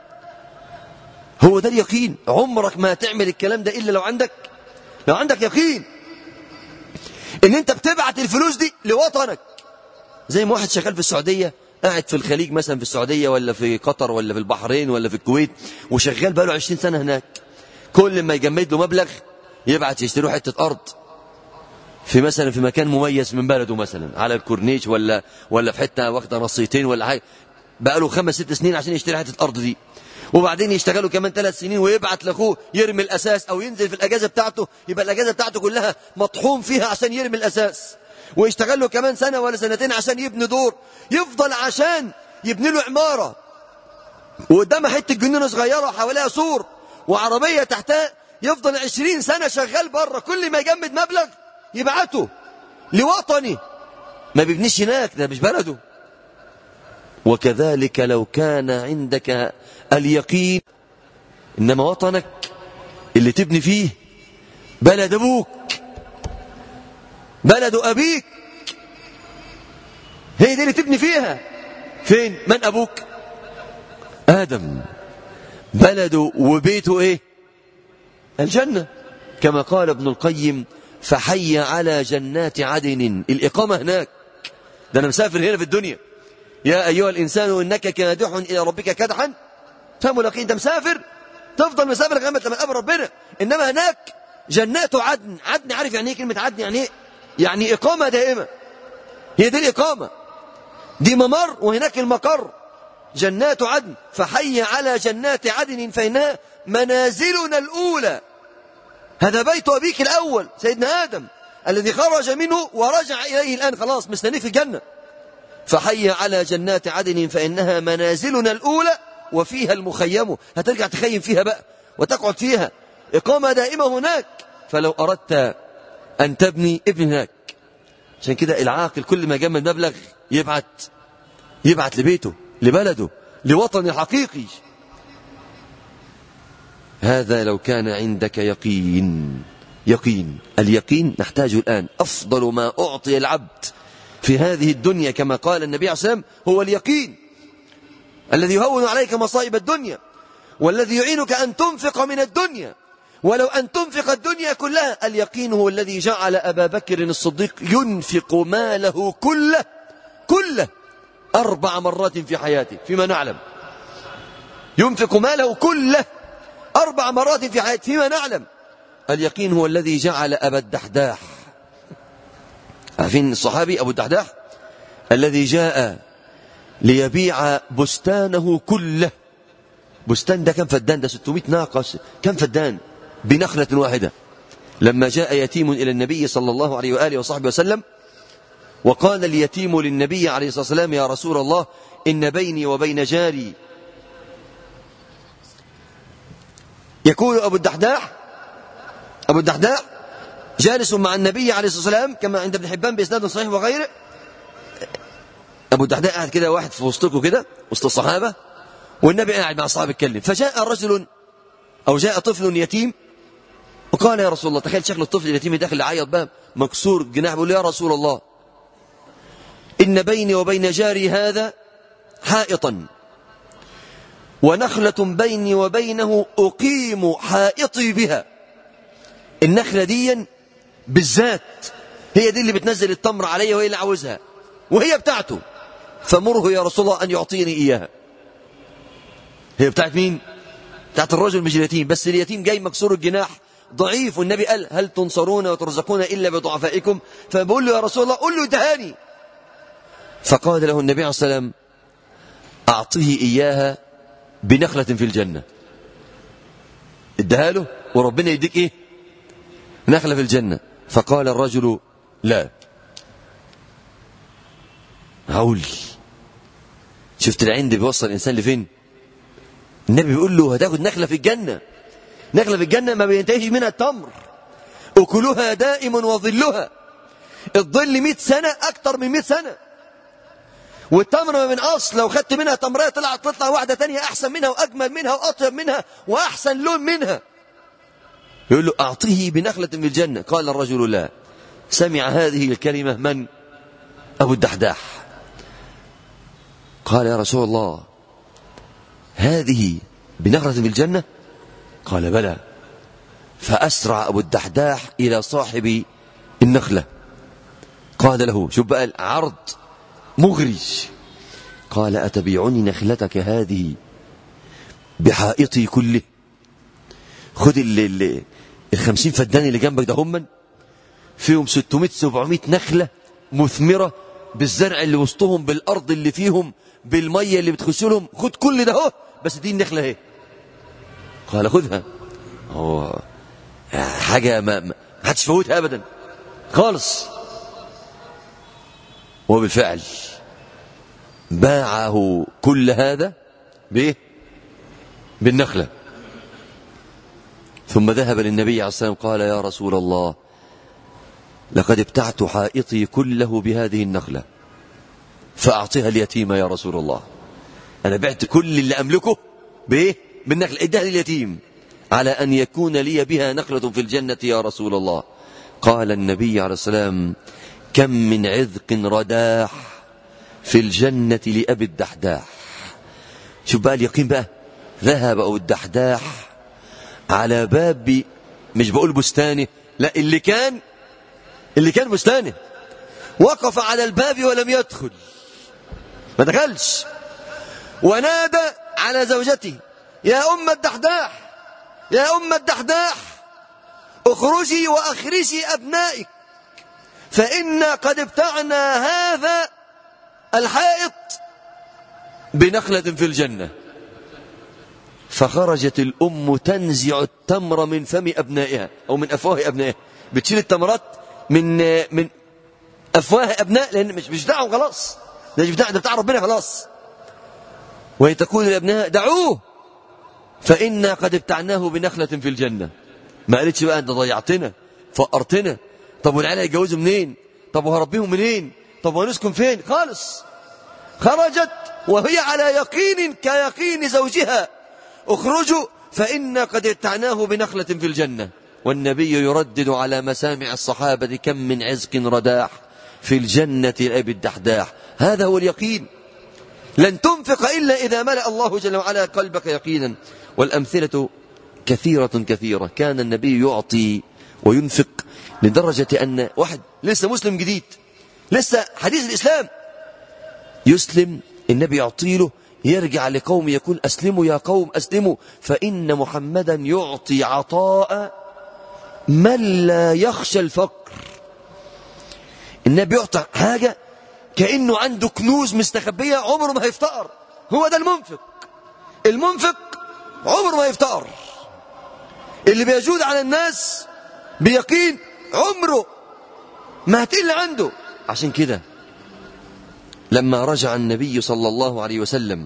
هو ده اليقين عمرك ما تعمل الكلام ده إلا لو عندك لو عندك يقين ان انت بتبعت الفلوس دي لوطنك زي ما واحد شغال في السعودية قاعد في الخليج مثلا في السعودية ولا في قطر ولا في البحرين ولا في الكويت وشغال بقاله 20 سنة هناك كل ما يجمد له مبلغ يبعت يشتروا حتة أرض في مثلا في مكان مميز من بلده مثلا على الكورنيش ولا ولا في حته واخده نصيتين ولا حاجه بقى له خمس ست سنين عشان يشتري حته الارض دي وبعدين يشتغلوا كمان ثلاث سنين ويبعت لاخوه يرمي الاساس او ينزل في الاجازه بتاعته يبقى الاجازه بتاعته كلها مطحون فيها عشان يرمي الاساس ويشتغل له كمان سنه ولا سنتين عشان يبني دور يفضل عشان يبني له عماره وقدامها حته جنينه صغيره وحواليها سور وعربيه تحتها يفضل عشرين سنه شغال بره كل ما يجمد مبلغ يبعته لوطني ما بيبنيش هناك ده مش بلده وكذلك لو كان عندك اليقين إنما وطنك اللي تبني فيه بلد أبوك بلد أبيك هي دي اللي تبني فيها فين من أبوك آدم بلده وبيته إيه الجنة كما قال ابن القيم فحي على جنات عدن الإقامة هناك ده أنا مسافر هنا في الدنيا يا أيها الإنسان إنك كادح إلى ربك كدحا فملاقين أنت مسافر تفضل مسافر لغاية لما تقابل ربنا إنما هناك جنات عدن عدن عارف يعني إيه كلمة عدن يعني إيه يعني إقامة دائمة هي دي الإقامة دي ممر وهناك المقر جنات عدن فحي على جنات عدن فإنها منازلنا الأولى هذا بيت أبيك الأول سيدنا آدم الذي خرج منه ورجع إليه الآن خلاص مستنيه في الجنة فحي على جنات عدن فإنها منازلنا الأولى وفيها المخيم هترجع تخيم فيها بقى وتقعد فيها إقامة دائمة هناك فلو أردت أن تبني ابن هناك عشان كده العاقل كل ما جمع مبلغ يبعت يبعت لبيته لبلده لوطن الحقيقي هذا لو كان عندك يقين يقين اليقين نحتاجه الآن أفضل ما أعطي العبد في هذه الدنيا كما قال النبي عليه الصلاة والسلام هو اليقين الذي يهون عليك مصائب الدنيا والذي يعينك أن تنفق من الدنيا ولو أن تنفق الدنيا كلها اليقين هو الذي جعل أبا بكر الصديق ينفق ماله كله كله أربع مرات في حياته فيما نعلم ينفق ماله كله أربع مرات في حياته فيما نعلم اليقين هو الذي جعل أبا الدحداح عارفين الصحابي أبو الدحداح الذي جاء ليبيع بستانه كله بستان ده كم فدان ده 600 ناقة كم فدان بنخلة واحدة لما جاء يتيم إلى النبي صلى الله عليه وآله وصحبه وسلم وقال اليتيم للنبي عليه الصلاة والسلام يا رسول الله إن بيني وبين جاري يقول أبو الدحداح أبو الدحداح جالس مع النبي عليه الصلاة والسلام كما عند ابن حبان بإسناد صحيح وغيره أبو الدحداح قاعد كده واحد في وسطكم كده وسط الصحابة والنبي قاعد مع أصحابه يتكلم فجاء رجل أو جاء طفل يتيم وقال يا رسول الله تخيل شكل الطفل اليتيم داخل يعيط باب مكسور جناح بيقول يا رسول الله إن بيني وبين جاري هذا حائطا ونخلة بيني وبينه أقيم حائطي بها النخلة دي بالذات هي دي اللي بتنزل التمر عليا وهي اللي عاوزها وهي بتاعته فمره يا رسول الله أن يعطيني إياها هي بتاعت مين بتاعت الرجل مش اليتيم بس اليتيم جاي مكسور الجناح ضعيف والنبي قال هل تنصرون وترزقون إلا بضعفائكم فبقول له يا رسول الله قل له دهاني فقال له النبي عليه الصلاة والسلام أعطيه إياها بنخلة في الجنة ادها له وربنا يديك إيه نخلة في الجنة فقال الرجل لا معقول شفت العند بيوصل الإنسان لفين النبي بيقول له هتاخد نخلة في الجنة نخلة في الجنة ما بينتهيش منها التمر أكلها دائم وظلها الظل 100 سنة أكتر من 100 سنة والتمر ما بينقص لو خدت منها تمرية طلعت تطلع واحدة تانية أحسن منها وأجمل منها وأطيب منها وأحسن لون منها يقول له أعطيه بنخلة في الجنة قال الرجل لا سمع هذه الكلمة من أبو الدحداح قال يا رسول الله هذه بنخلة في الجنة قال بلى فأسرع أبو الدحداح إلى صاحب النخلة قال له شوف بقى العرض مغري قال أتبيعني نخلتك هذه بحائطي كله خد ال الخمسين فدان اللي جنبك ده هم فيهم 600 700 نخلة مثمرة بالزرع اللي وسطهم بالأرض اللي فيهم بالمية اللي بتخش لهم خد كل ده اهو بس دي النخلة اهي قال خذها هو حاجة ما ما حدش فوتها أبدا خالص وبالفعل باعه كل هذا بايه بالنخلة ثم ذهب للنبي عليه الصلاة والسلام قال يا رسول الله لقد ابتعت حائطي كله بهذه النخلة فأعطيها اليتيم يا رسول الله أنا بعت كل اللي أملكه بإيه بالنخلة ادها اليتيم على أن يكون لي بها نخلة في الجنة يا رسول الله قال النبي عليه السلام كم من عذق رداح في الجنة لأبي الدحداح شوف بقى اليقين بقى ذهب أبو الدحداح على باب مش بقول بستانه لا اللي كان اللي كان بستانه وقف على الباب ولم يدخل ما دخلش ونادى على زوجته يا أم الدحداح يا أم الدحداح اخرجي وأخرجي أبنائك فإنا قد ابتعنا هذا الحائط بنخلة في الجنة فخرجت الأم تنزع التمر من فم أبنائها أو من أفواه أبنائها بتشيل التمرات من من أفواه أبناء لأن مش مش بتاعهم خلاص ده مش بتاع ده بتاع ربنا خلاص وهي تقول لأبنائها دعوه فإنا قد ابتعناه بنخلة في الجنة ما قالتش بقى أنت ضيعتنا فقرتنا طب والعيال هيتجوزوا منين طب وهربيهم منين طب وهنسكن فين خالص خرجت وهي على يقين كيقين زوجها اخرجوا فإنا قد ابتعناه بنخلة في الجنة والنبي يردد على مسامع الصحابة كم من عزق رداح في الجنة لأبي الدحداح هذا هو اليقين لن تنفق إلا إذا ملأ الله جل وعلا قلبك يقينا والأمثلة كثيرة كثيرة كان النبي يعطي وينفق لدرجة أن واحد لسه مسلم جديد لسه حديث الإسلام يسلم النبي يعطي له يرجع لقوم يقول أسلموا يا قوم أسلموا فإن محمدا يعطي عطاء من لا يخشى الفقر النبي يعطي حاجة كأنه عنده كنوز مستخبية عمره ما هيفتقر هو ده المنفق المنفق عمره ما يفتقر اللي بيجود على الناس بيقين عمره ما هتقل عنده عشان كده لما رجع النبي صلى الله عليه وسلم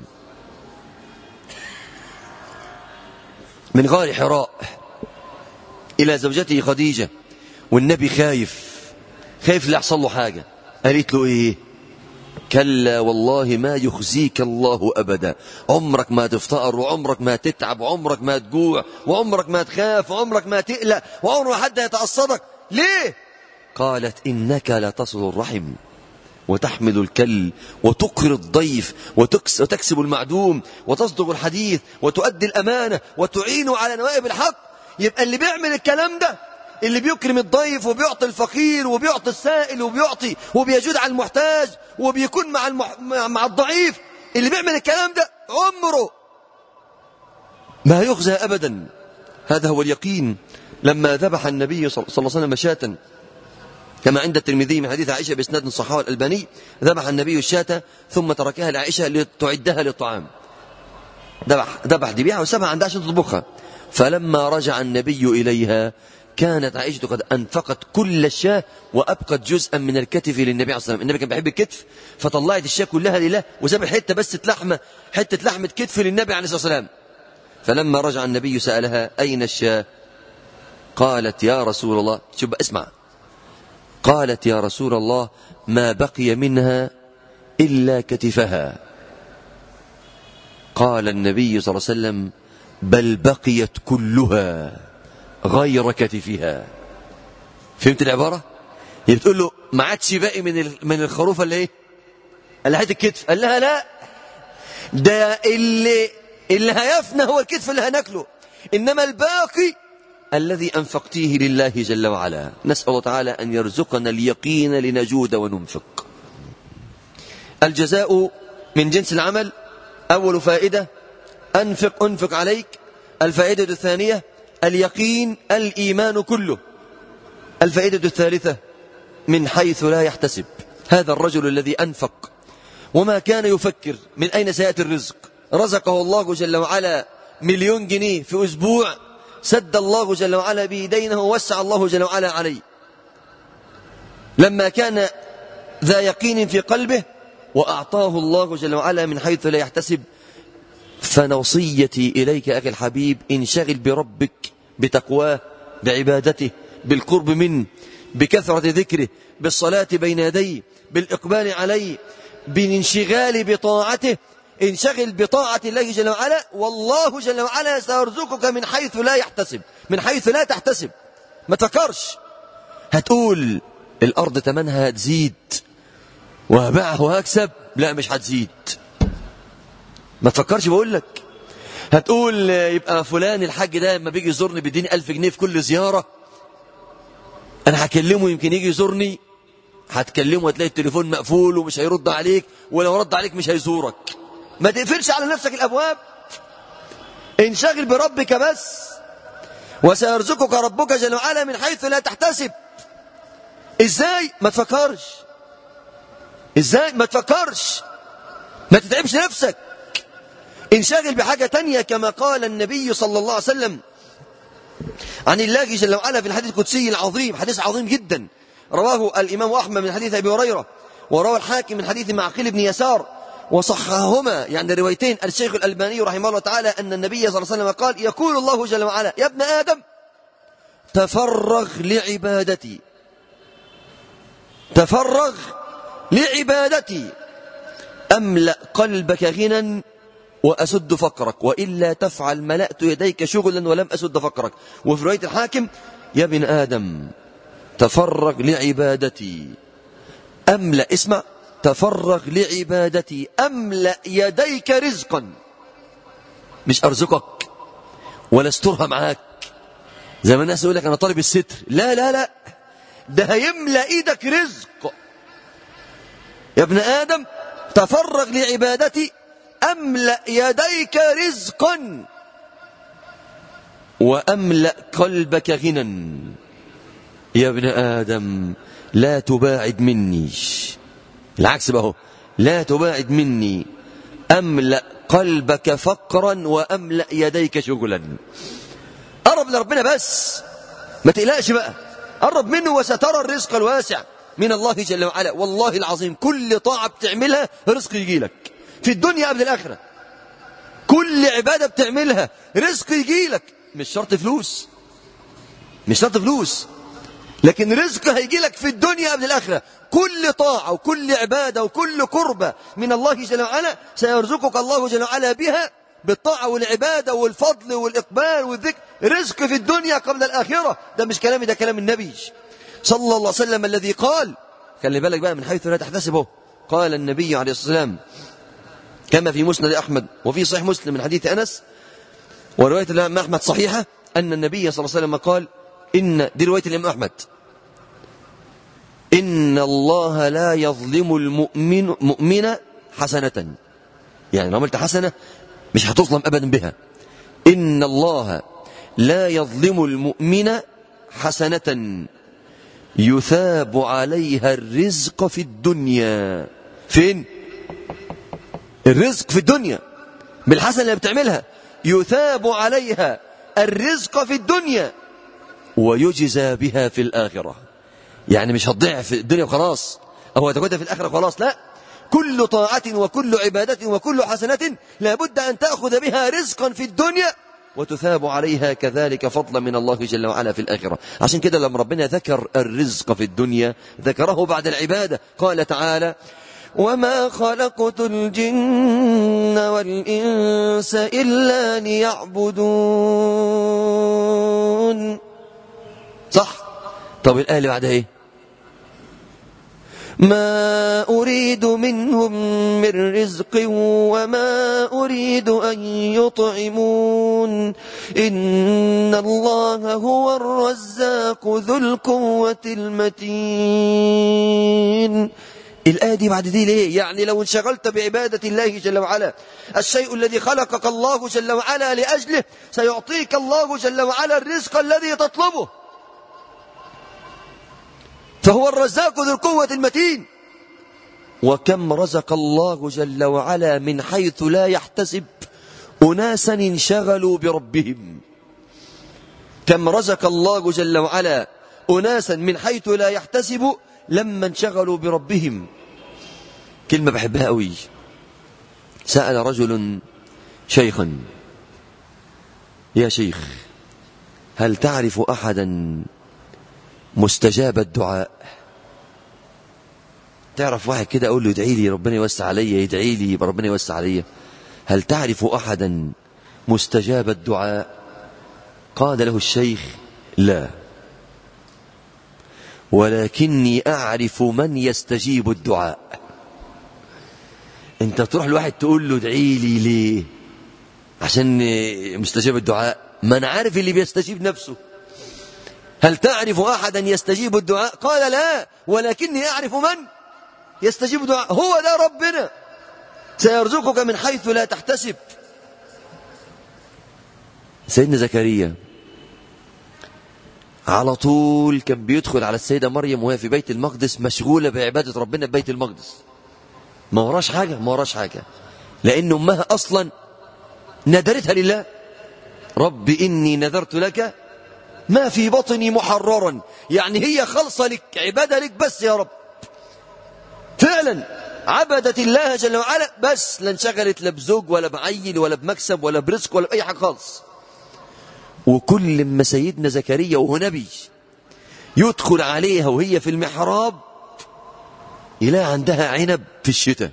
من غار حراء إلى زوجته خديجة والنبي خايف خايف لا يحصل له حاجة قالت له إيه كلا والله ما يخزيك الله أبدا عمرك ما تفتقر وعمرك ما تتعب وعمرك ما تجوع وعمرك ما تخاف وعمرك ما تقلق وعمر ما حد يتعصبك ليه قالت إنك لتصل الرحم وتحمل الكل وتقر الضيف وتكسب المعدوم وتصدق الحديث وتؤدي الأمانة وتعين على نوائب الحق يبقى اللي بيعمل الكلام ده اللي بيكرم الضيف وبيعطي الفقير وبيعطي السائل وبيعطي وبيجود على المحتاج وبيكون مع المح... مع الضعيف اللي بيعمل الكلام ده عمره ما يخزى أبدا هذا هو اليقين لما ذبح النبي صلى الله عليه وسلم شاة كما عند الترمذي من حديث عائشة بإسناد صححه الألباني ذبح النبي الشاة ثم تركها لعائشة لتعدها للطعام ذبح ذبح ذبيحة وسابها عندها عشان تطبخها فلما رجع النبي إليها كانت عائشة قد أنفقت كل الشاة وأبقت جزءا من الكتف للنبي عليه الصلاة والسلام النبي كان بيحب الكتف فطلعت الشاة كلها لله وسابت حتة بس لحمة حتة لحمة كتف للنبي عليه الصلاة والسلام فلما رجع النبي سألها أين الشاة قالت يا رسول الله شوف اسمع قالت يا رسول الله ما بقي منها إلا كتفها قال النبي صلى الله عليه وسلم بل بقيت كلها غير كتفها فهمت العبارة هي بتقول له ما عادش باقي من من الخروف اللي ايه اللي حته الكتف قال لها لا ده اللي اللي هيفنى هو الكتف اللي هناكله انما الباقي الذي انفقتيه لله جل وعلا نسال الله تعالى ان يرزقنا اليقين لنجود وننفق الجزاء من جنس العمل اول فائده انفق انفق عليك الفائده الثانيه اليقين الإيمان كله الفائدة الثالثة من حيث لا يحتسب هذا الرجل الذي أنفق وما كان يفكر من أين سيأتي الرزق رزقه الله جل وعلا مليون جنيه في أسبوع سد الله جل وعلا بيدينه ووسع الله جل وعلا عليه لما كان ذا يقين في قلبه وأعطاه الله جل وعلا من حيث لا يحتسب فنوصيتي إليك أخي الحبيب انشغل بربك بتقواه بعبادته بالقرب منه بكثرة ذكره بالصلاة بين يديه بالإقبال عليه بالانشغال بطاعته انشغل بطاعة الله جل وعلا والله جل وعلا سيرزقك من حيث لا يحتسب من حيث لا تحتسب ما تفكرش هتقول الأرض تمنها هتزيد وهبيعها وهكسب لا مش هتزيد ما تفكرش بقول لك هتقول يبقى فلان الحاج ده لما بيجي يزورني بيديني ألف جنيه في كل زيارة أنا هكلمه يمكن يجي يزورني هتكلمه هتلاقي التليفون مقفول ومش هيرد عليك ولو رد عليك مش هيزورك ما تقفلش على نفسك الأبواب انشغل بربك بس وسيرزقك ربك جل وعلا من حيث لا تحتسب ازاي ما تفكرش ازاي ما تفكرش ما تتعبش نفسك انشغل بحاجة تانية كما قال النبي صلى الله عليه وسلم عن الله جل وعلا في الحديث القدسي العظيم حديث عظيم جدا رواه الإمام أحمد من حديث أبي هريرة وروى الحاكم من حديث معقل بن يسار وصحهما يعني روايتين الشيخ الألباني رحمه الله تعالى أن النبي صلى الله عليه وسلم قال يقول الله جل وعلا يا ابن آدم تفرغ لعبادتي تفرغ لعبادتي أملأ قلبك غنى وأسد فقرك وإلا تفعل ملأت يديك شغلا ولم أسد فقرك وفي رواية الحاكم يا ابن آدم تفرغ لعبادتي أملأ اسمع تفرغ لعبادتي أملأ يديك رزقا مش أرزقك ولا استرها معاك زي ما الناس يقول لك أنا طالب الستر لا لا لا ده هيملأ إيدك رزق يا ابن آدم تفرغ لعبادتي أملأ يديك رزقا وأملأ قلبك غنى يا ابن آدم لا تباعد مني العكس بقى لا تباعد مني أملأ قلبك فقرا وأملأ يديك شغلا قرب لربنا بس ما تقلقش بقى قرب منه وسترى الرزق الواسع من الله جل وعلا والله العظيم كل طاعة بتعملها رزق يجي لك في الدنيا قبل الآخرة كل عبادة بتعملها رزق يجي لك مش شرط فلوس مش شرط فلوس لكن رزق هيجي لك في الدنيا قبل الآخرة كل طاعة وكل عبادة وكل قربة من الله جل وعلا سيرزقك الله جل وعلا بها بالطاعة والعبادة والفضل والإقبال والذكر رزق في الدنيا قبل الآخرة ده مش كلامي ده كلام النبي صلى الله عليه وسلم الذي قال خلي بالك بقى من حيث لا تحتسبه قال النبي عليه الصلاة والسلام كما في مسند أحمد وفي صحيح مسلم من حديث أنس ورواية الإمام أحمد صحيحة أن النبي صلى الله عليه وسلم قال إن دي رواية الإمام أحمد إن الله لا يظلم المؤمن مؤمن حسنة يعني لو عملت حسنة مش هتظلم أبدا بها إن الله لا يظلم المؤمن حسنة يثاب عليها الرزق في الدنيا فين الرزق في الدنيا بالحسنة اللي بتعملها يثاب عليها الرزق في الدنيا ويجزى بها في الآخرة يعني مش هتضيع في الدنيا وخلاص أو هتاخدها في الآخرة خلاص لا كل طاعة وكل عبادة وكل حسنة لابد أن تأخذ بها رزقا في الدنيا وتثاب عليها كذلك فضلا من الله جل وعلا في الآخرة عشان كده لما ربنا ذكر الرزق في الدنيا ذكره بعد العبادة قال تعالى وما خلقت الجن والإنس إلا ليعبدون صح طب الآية اللي بعدها ايه ما أريد منهم من رزق وما أريد أن يطعمون إن الله هو الرزاق ذو القوة المتين الآية دي بعد دي ليه؟ يعني لو انشغلت بعبادة الله جل وعلا الشيء الذي خلقك الله جل وعلا لأجله سيعطيك الله جل وعلا الرزق الذي تطلبه فهو الرزاق ذو القوة المتين وكم رزق الله جل وعلا من حيث لا يحتسب أناسا انشغلوا بربهم كم رزق الله جل وعلا أناسا من حيث لا يحتسب لما انشغلوا بربهم كلمة بحبها قوي سأل رجل شيخا يا شيخ هل تعرف أحدا مستجاب الدعاء تعرف واحد كده أقول له ادعي لي ربنا يوسع عليا يدعي لي يبقى ربنا يوسع عليا هل تعرف أحدا مستجاب الدعاء قال له الشيخ لا ولكني أعرف من يستجيب الدعاء انت تروح لواحد تقول له ادعي لي ليه عشان مستجاب الدعاء ما انا عارف اللي بيستجيب نفسه هل تعرف احدا يستجيب الدعاء قال لا ولكني اعرف من يستجيب الدعاء هو ده ربنا سيرزقك من حيث لا تحتسب سيدنا زكريا على طول كان بيدخل على السيدة مريم وهي في بيت المقدس مشغولة بعبادة ربنا في بيت المقدس ما وراش حاجة ما وراش حاجة لأن أمها أصلا نذرتها لله رب إني نذرت لك ما في بطني محررا يعني هي خلصة لك عبادة لك بس يا رب فعلا عبدت الله جل وعلا بس لا انشغلت لا بزوج ولا بعيل ولا بمكسب ولا برزق ولا بأي حاجة خالص وكل ما سيدنا زكريا وهو نبي يدخل عليها وهي في المحراب يلاقي عندها عنب في الشتاء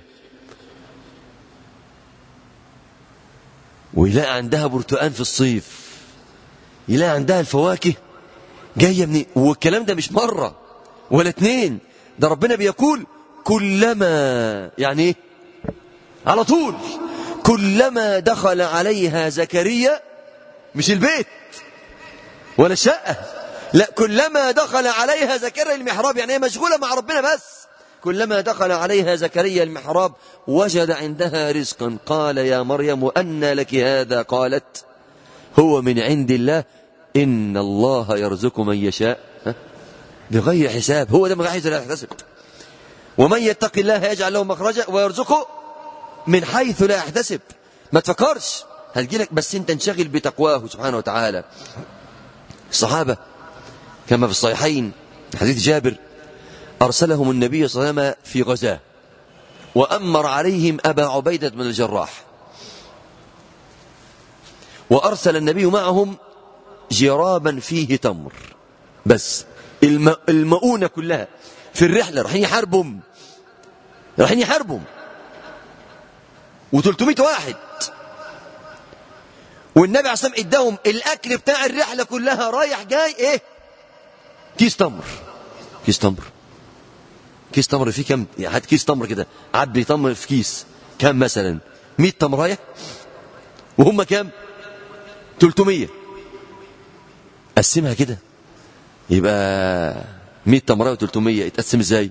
ويلاقي عندها برتقان في الصيف يلاقي عندها الفواكه جاية من والكلام ده مش مرة ولا اتنين ده ربنا بيقول كلما يعني ايه على طول كلما دخل عليها زكريا مش البيت ولا الشقة لا كلما دخل عليها زكريا المحراب يعني هي مشغولة مع ربنا بس كلما دخل عليها زكريا المحراب وجد عندها رزقا قال يا مريم أن لك هذا قالت هو من عند الله إن الله يرزق من يشاء بغير حساب هو ده من غير حيث لا يحتسب ومن يتق الله يجعل له مخرجا ويرزقه من حيث لا يحتسب ما تفكرش هتجيلك بس انت انشغل بتقواه سبحانه وتعالى الصحابة كما في الصحيحين حديث جابر أرسلهم النبي صلى الله عليه وسلم في غزاة وأمر عليهم أبا عبيدة بن الجراح وأرسل النبي معهم جرابا فيه تمر بس الم... المؤونة كلها في الرحلة رايحين يحاربهم رايحين يحاربهم و300 واحد والنبي عليه الصلاة والسلام اداهم الأكل بتاع الرحلة كلها رايح جاي إيه كيس تمر كيس تمر كيس تمر فيه كم يعني هات كيس تمر كده عبي تمر في كيس كم مثلا 100 تمرايه وهم كام 300 قسمها كده يبقى 100 تمرايه و300 يتقسم ازاي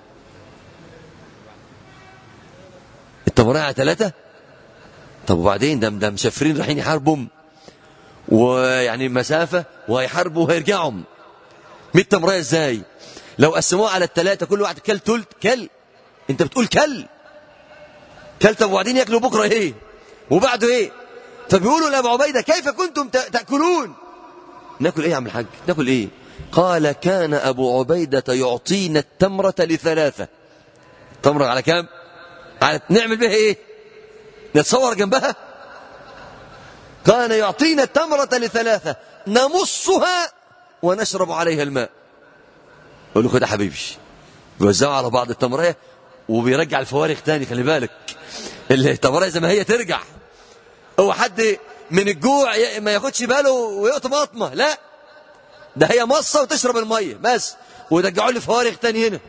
التمرايه على ثلاثة طب وبعدين ده ده مسافرين رايحين يحاربوا ويعني مسافة وهيحاربوا وهيرجعوا 100 تمرايه ازاي لو قسموها على الثلاثة كل واحد كل تلت كل انت بتقول كل كل طب وبعدين ياكلوا بكرة ايه وبعده ايه فبيقولوا لأبو عبيدة كيف كنتم تأكلون ناكل ايه يا عم الحاج ناكل ايه قال كان ابو عبيدة يعطينا التمرة لثلاثة تمرة على كام على نعمل بها ايه نتصور جنبها كان يعطينا التمرة لثلاثة نمصها ونشرب عليها الماء اقول له خد يا حبيبي بيوزعوا على بعض التمرية وبيرجع الفوارغ تاني خلي بالك التمرية زي ما هي ترجع هو حد من الجوع ما ياخدش باله ويقطم قطمه لا ده هي مصه وتشرب الميه بس ويرجعوا لي فوارغ تاني هنا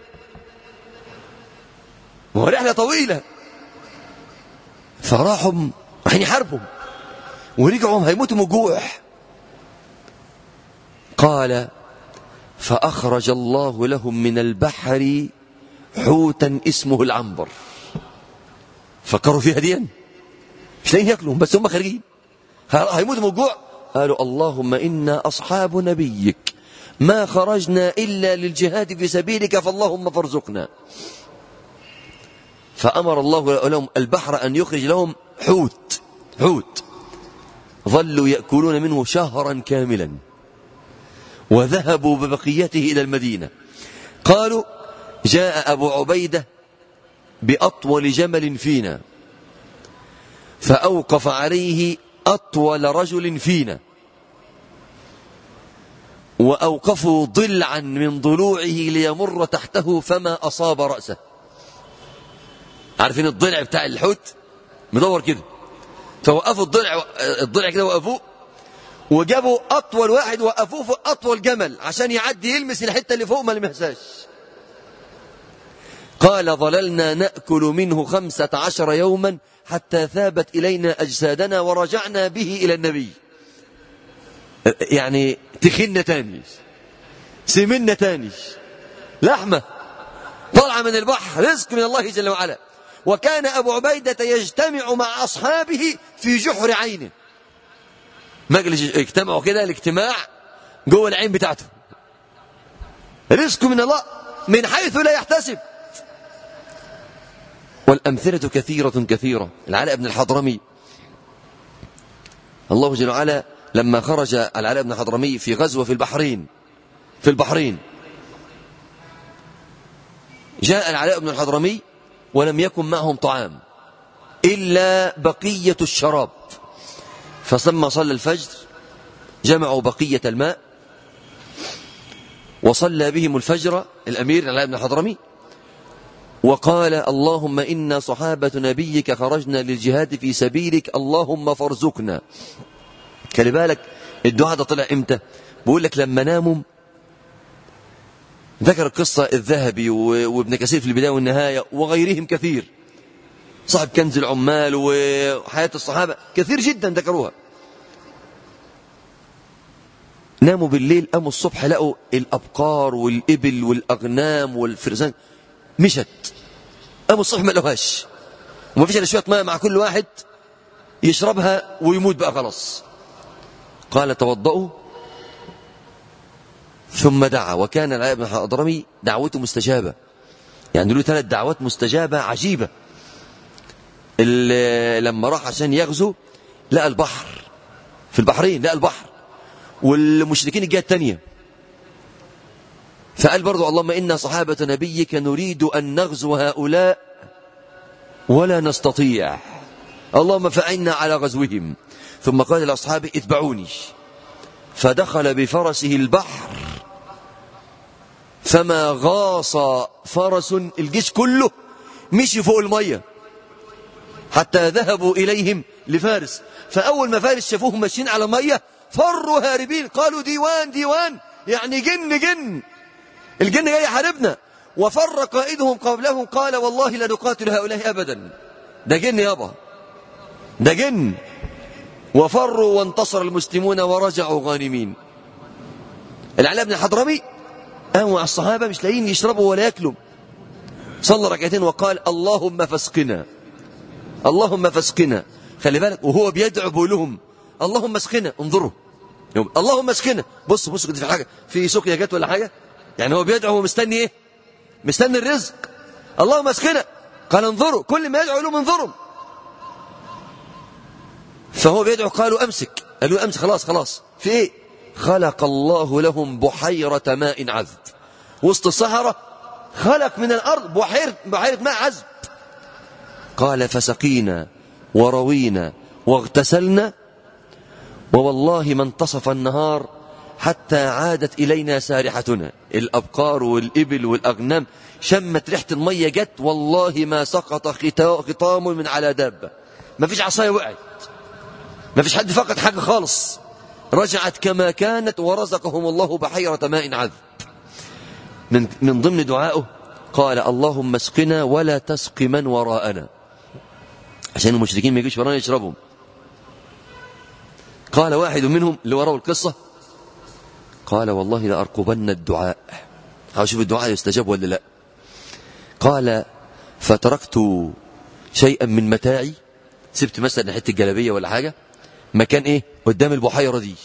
وهو رحله طويله فراحوا رايحين يحاربوا ورجعوا هيموتوا من الجوع قال فأخرج الله لهم من البحر حوتا اسمه العنبر فكروا فيها ديا مش لاقيين ياكلوا بس هم خارجين هيموتوا من الجوع قالوا اللهم إنا أصحاب نبيك ما خرجنا إلا للجهاد في سبيلك فاللهم فارزقنا فأمر الله لهم البحر أن يخرج لهم حوت حوت ظلوا يأكلون منه شهرا كاملا وذهبوا ببقيته إلى المدينة قالوا جاء أبو عبيدة بأطول جمل فينا فأوقف عليه أطول رجل فينا وأوقفوا ضلعا من ضلوعه ليمر تحته فما أصاب رأسه عارفين الضلع بتاع الحوت مدور كده فوقفوا الضلع الضلع كده وقفوه وجابوا أطول واحد وقفوه في أطول جمل عشان يعدي يلمس الحتة اللي فوق ما لمسهاش قال ظللنا نأكل منه خمسة عشر يوما حتى ثابت إلينا أجسادنا ورجعنا به إلى النبي يعني تخنا تاني سمنا تاني لحمة طالعة من البحر رزق من الله جل وعلا وكان أبو عبيدة يجتمع مع أصحابه في جحر عينه مجلس اجتمعوا كده الاجتماع جوه العين بتاعته رزق من الله من حيث لا يحتسب والأمثلة كثيرة كثيرة العلاء بن الحضرمي الله جل وعلا لما خرج العلاء بن الحضرمي في غزوة في البحرين في البحرين جاء العلاء بن الحضرمي ولم يكن معهم طعام إلا بقية الشراب فثم صلى الفجر جمعوا بقية الماء وصلى بهم الفجر الأمير العلاء بن الحضرمي وقال اللهم إنا صحابة نبيك خرجنا للجهاد في سبيلك اللهم فارزقنا خلي بالك الدعاء ده طلع امتى بقول لك لما ناموا ذكر القصة الذهبي وابن كثير في البداية والنهاية وغيرهم كثير صاحب كنز العمال وحياة الصحابة كثير جدا ذكروها ناموا بالليل قاموا الصبح لقوا الأبقار والإبل والأغنام والفرسان مشت قاموا الصبح ما لقوهاش وما فيش الا شويه ماء مع كل واحد يشربها ويموت بقى خلاص قال توضؤوا ثم دعا وكان العلاء بن الحضرمي دعوته مستجابه يعني له ثلاث دعوات مستجابه عجيبه لما راح عشان يغزو لقى البحر في البحرين لقى البحر والمشركين الجهه الثانيه فقال برضو اللهم إنا صحابة نبيك نريد أن نغزو هؤلاء ولا نستطيع اللهم فعنا على غزوهم ثم قال لأصحابه اتبعوني فدخل بفرسه البحر فما غاص فرس الجيش كله مشي فوق المية حتى ذهبوا إليهم لفارس فأول ما فارس شافوهم ماشيين على مية فروا هاربين قالوا ديوان ديوان يعني جن جن الجن جاي يحاربنا وفر قائدهم قبلهم قال والله لا نقاتل هؤلاء أبدا ده جن يابا ده جن وفروا وانتصر المسلمون ورجعوا غانمين العلاء بن الحضرمي قاموا مع الصحابة مش لاقيين يشربوا ولا ياكلوا صلى ركعتين وقال اللهم فاسقنا اللهم فاسقنا خلي بالك وهو بيدعو لهم اللهم اسقنا انظروا اللهم اسقنا بص بص كده في حاجة في سقيا جت ولا حاجة يعني هو بيدعو ومستني ايه مستني الرزق اللهم اسقنا قال انظروا كل ما يدعو لهم انظروا فهو بيدعو قالوا امسك قالوا امسك خلاص خلاص في ايه خلق الله لهم بحيرة ماء عذب وسط الصحراء خلق من الأرض بحيرة, بحيرة ماء عذب قال فسقينا وروينا واغتسلنا ووالله ما انتصف النهار حتى عادت إلينا سارحتنا الأبقار والإبل والأغنام شمت ريحة المية جت والله ما سقط خطام من على دابة ما فيش عصاية وقعت ما فيش حد فقد حاجة خالص رجعت كما كانت ورزقهم الله بحيرة ماء عذب من, من ضمن دعائه قال اللهم اسقنا ولا تسق من وراءنا عشان المشركين ما يجوش ورانا يشربهم قال واحد منهم اللي وراه القصة قال والله لأرقبن الدعاء شوف الدعاء يستجاب ولا لا قال فتركت شيئا من متاعي سبت مثلا حته الجلابيه ولا حاجه مكان ايه قدام البحيره دي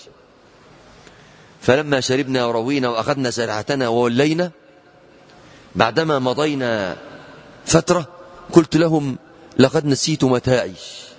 فلما شربنا وروينا واخذنا سرعتنا وولينا بعدما مضينا فتره قلت لهم لقد نسيت متاعي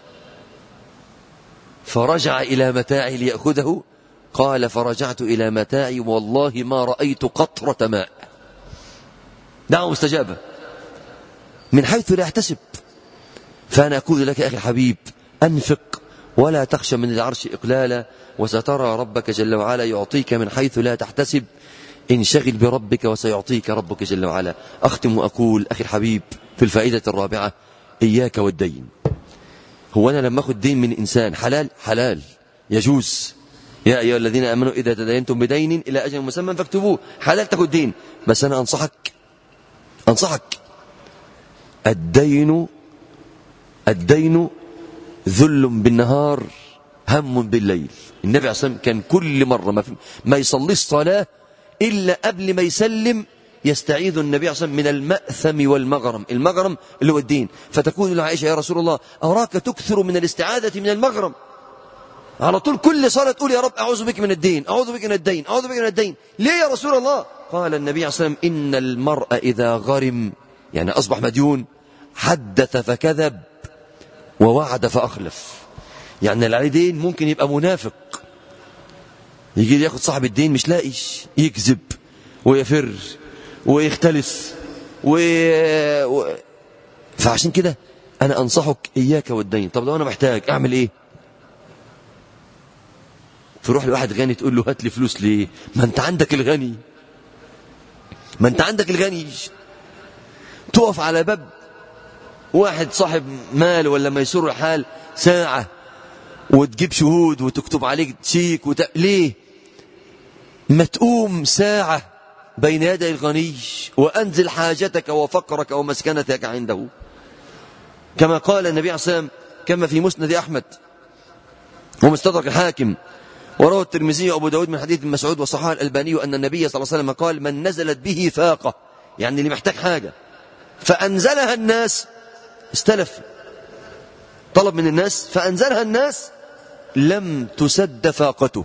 فرجع الى متاعي لياخذه قال فرجعت الى متاعي والله ما رايت قطره ماء دعوه مستجابه من حيث لا يحتسب فأنا أقول لك أخي الحبيب أنفق ولا تخشى من العرش إقلالا وسترى ربك جل وعلا يعطيك من حيث لا تحتسب انشغل بربك وسيعطيك ربك جل وعلا أختم وأقول أخي الحبيب في الفائدة الرابعة إياك والدين هو أنا لما أخذ دين من إنسان حلال حلال يجوز يا أيها الذين آمنوا إذا تدينتم بدين إلى أجل مسمى فاكتبوه حلال تاخذ دين بس أنا أنصحك أنصحك الدين الدين ذل بالنهار هم بالليل النبي عليه الصلاة والسلام كان كل مرة ما, ما يصلي الصلاة إلا قبل ما يسلم يستعيذ النبي عليه الصلاة والسلام من المأثم والمغرم المغرم اللي هو الدين فتقول له عائشة يا رسول الله أراك تكثر من الاستعاذة من المغرم على طول كل صلاة تقول يا رب أعوذ بك من الدين أعوذ بك من الدين أعوذ بك من الدين ليه يا رسول الله قال النبي عليه الصلاة والسلام إن المرء إذا غرم يعني أصبح مديون حدث فكذب ووعد فأخلف يعني اللي عليه دين ممكن يبقى منافق يجي ياخد صاحب الدين مش لاقيش يكذب ويفر ويختلس و... و... فعشان كده أنا أنصحك إياك والدين طب لو أنا محتاج أعمل إيه تروح لواحد غني تقول له هات لي فلوس ليه ما أنت عندك الغني ما أنت عندك الغني تقف على باب واحد صاحب مال ولا ميسور الحال ساعة وتجيب شهود وتكتب عليك تشيك وت... ليه ما تقوم ساعة بين يدي الغني وأنزل حاجتك وفقرك ومسكنتك عنده كما قال النبي عليه الصلاة والسلام كما في مسند أحمد ومستدرك الحاكم وروى الترمذي وأبو داود من حديث ابن مسعود وصححه الألباني أن النبي صلى الله عليه وسلم قال من نزلت به فاقة يعني اللي محتاج حاجة فأنزلها الناس استلف طلب من الناس فأنزلها الناس لم تسد فاقته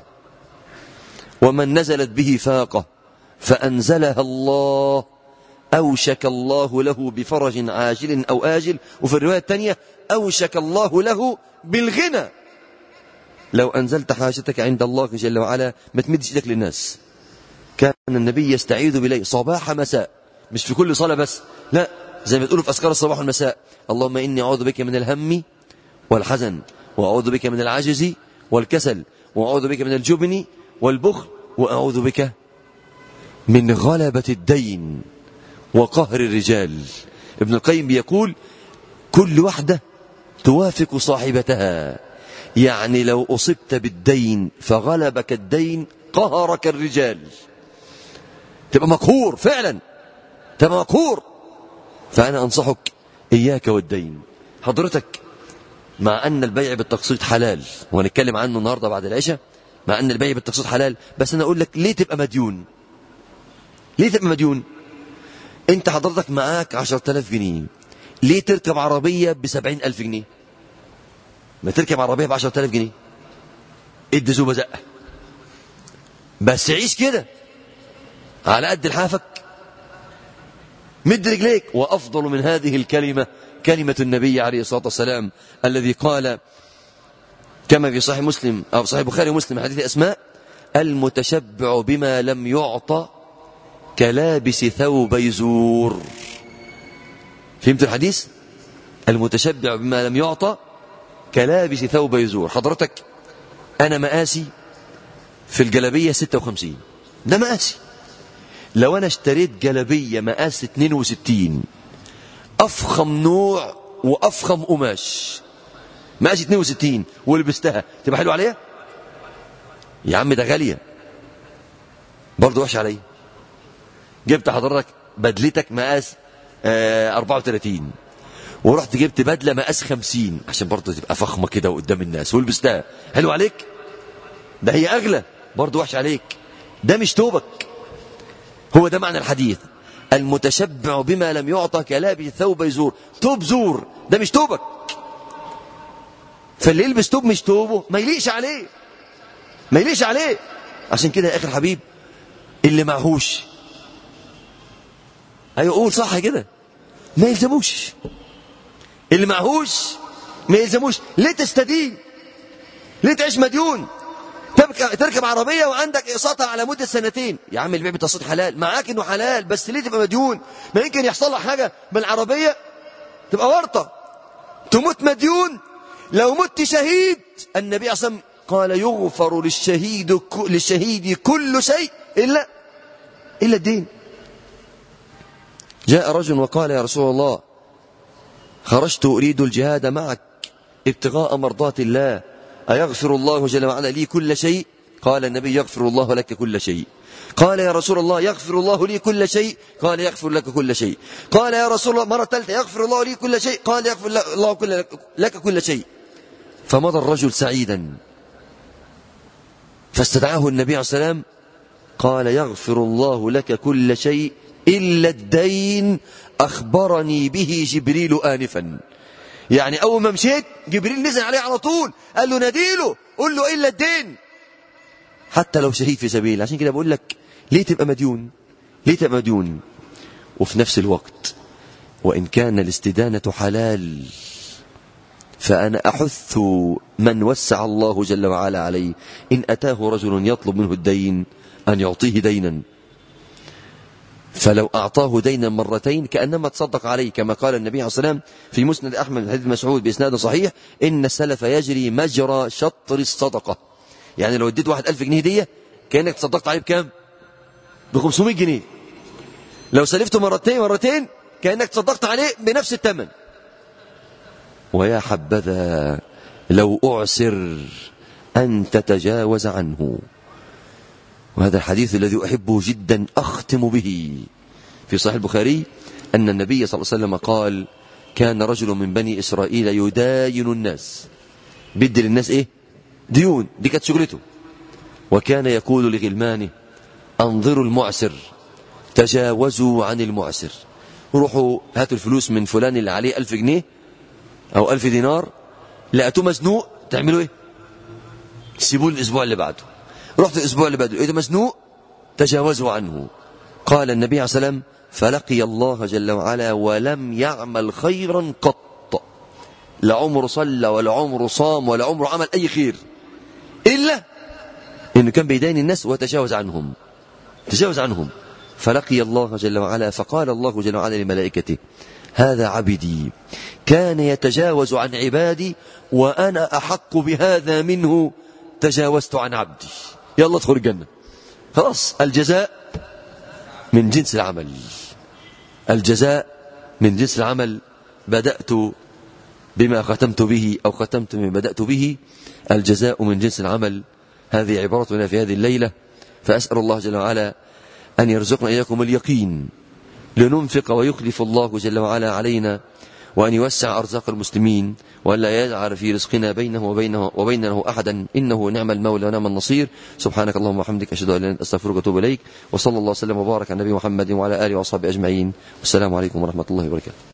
ومن نزلت به فاقة فأنزلها الله أوشك الله له بفرج عاجل أو آجل وفي الرواية الثانية أوشك الله له بالغنى لو أنزلت حاجتك عند الله جل وعلا ما تمدش إيدك للناس كان النبي يستعيذ بالله صباح مساء مش في كل صلاة بس لا زي ما تقولوا في أذكار الصباح والمساء اللهم إني أعوذ بك من الهم والحزن وأعوذ بك من العجز والكسل وأعوذ بك من الجبن والبخل وأعوذ بك من غلبة الدين وقهر الرجال ابن القيم يقول كل واحدة توافق صاحبتها يعني لو أصبت بالدين فغلبك الدين قهرك الرجال تبقى مقهور فعلا تبقى مقهور فأنا أنصحك إياك والدين حضرتك مع أن البيع بالتقسيط حلال وهنتكلم عنه النهاردة بعد العشاء مع أن البيع بالتقسيط حلال بس أنا أقول لك ليه تبقى مديون ليه تبقى مديون أنت حضرتك معاك عشرة آلاف جنيه ليه تركب عربية بسبعين ألف جنيه ما تركب عربية بعشرة آلاف جنيه ادي زوبة زقة بس عيش كده على قد لحافك مد رجليك وأفضل من هذه الكلمة كلمة النبي عليه الصلاة والسلام الذي قال كما في صحيح مسلم أو صحيح بخاري ومسلم حديث أسماء المتشبع بما لم يعطى كلابس ثوب زور فهمت الحديث المتشبع بما لم يعطى كلابس ثوب يزور حضرتك أنا مقاسي في الجلبية 56 ده مقاسي لو أنا اشتريت جلبية مقاس 62 أفخم نوع وأفخم قماش مقاس 62 ولبستها تبقى حلو عليها يا عم ده غالية برضه وحش عليا جبت حضرتك بدلتك مقاس آه 34 ورحت جبت بدله مقاس 50 عشان برضه تبقى فخمه كده قدام الناس ولبستها حلو عليك ده هي اغلى برضه وحش عليك ده مش توبك هو ده معنى الحديث المتشبع بما لم يعطى كلابس ثوب يزور توب زور ده مش توبك فاللي يلبس توب مش توبه ما يليقش عليه ما يليقش عليه عشان كده يا اخي الحبيب اللي معهوش ايوه قول صح كده ما يلزموش اللي معهوش ما يلزموش ليه تستدين ليه تعيش مديون تركب, تركب عربية وعندك إقساطها على مدة سنتين يا عم البيع بالتقسيط حلال معاك إنه حلال بس ليه تبقى مديون ما يمكن يحصل لك حاجة بالعربية تبقى ورطة تموت مديون لو مت شهيد النبي صلى الله عليه وسلم قال يغفر للشهيد للشهيد كل شيء إلا إلا الدين جاء رجل وقال يا رسول الله خرجت أريد الجهاد معك ابتغاء مرضات الله أيغفر الله جل وعلا لي كل شيء قال النبي يغفر الله لك كل شيء قال يا رسول الله يغفر الله لي كل شيء قال يغفر لك كل شيء قال يا رسول الله مرة ثالثة يغفر الله لي كل شيء قال يغفر الله كل لك كل شيء فمضى الرجل سعيدا فاستدعاه النبي عليه السلام قال يغفر الله لك كل شيء إلا الدين أخبرني به جبريل آنفا يعني أول ما مشيت جبريل نزل عليه على طول قال له ناديله قول له إلا الدين حتى لو شهيد في سبيل عشان كده بقول لك ليه تبقى مديون ليه تبقى مديون وفي نفس الوقت وإن كان الاستدانة حلال فأنا أحث من وسع الله جل وعلا عليه إن أتاه رجل يطلب منه الدين أن يعطيه دينا فلو أعطاه دينا مرتين كأنما تصدق عليه كما قال النبي عليه الصلاة والسلام في مسند أحمد من حديث مسعود بإسناد صحيح إن السلف يجري مجرى شطر الصدقة يعني لو اديت واحد ألف جنيه دية كأنك تصدقت عليه بكام ب 500 جنيه لو سلفته مرتين مرتين كأنك تصدقت عليه بنفس الثمن ويا حبذا لو أعسر أن تتجاوز عنه وهذا الحديث الذي أحبه جدا أختم به في صحيح البخاري أن النبي صلى الله عليه وسلم قال كان رجل من بني إسرائيل يداين الناس بدي للناس إيه ديون دي كانت شغلته وكان يقول لغلمانه أنظروا المعسر تجاوزوا عن المعسر روحوا هاتوا الفلوس من فلان اللي عليه ألف جنيه أو ألف دينار لقيتوه مزنوق تعملوا إيه سيبوه الأسبوع اللي بعده رحت الأسبوع اللي بعده إذا مزنوق تجاوزوا عنه قال النبي عليه السلام فلقي الله جل وعلا ولم يعمل خيرا قط لا عمره صلى ولا عمره صام ولا عمره عمل أي خير إلا إنه كان بيدين الناس وتجاوز عنهم تجاوز عنهم فلقي الله جل وعلا فقال الله جل وعلا لملائكته هذا عبدي كان يتجاوز عن عبادي وأنا أحق بهذا منه تجاوزت عن عبدي يلا ادخل الجنة خلاص الجزاء من جنس العمل الجزاء من جنس العمل بدأت بما ختمت به أو ختمت بما بدأت به الجزاء من جنس العمل هذه عبارتنا في هذه الليلة فأسأل الله جل وعلا أن يرزقنا إياكم اليقين لننفق ويخلف الله جل وعلا علينا وأن يوسع أرزاق المسلمين وأن لا يجعل في رزقنا بينه وبينه وبينه أحدا إنه نعم المولى ونعم النصير سبحانك اللهم وبحمدك أشهد أن لا إله إلا أنت أستغفرك وأتوب إليك وصلى الله وسلم وبارك على النبي محمد وعلى آله وأصحابه أجمعين والسلام عليكم ورحمة الله وبركاته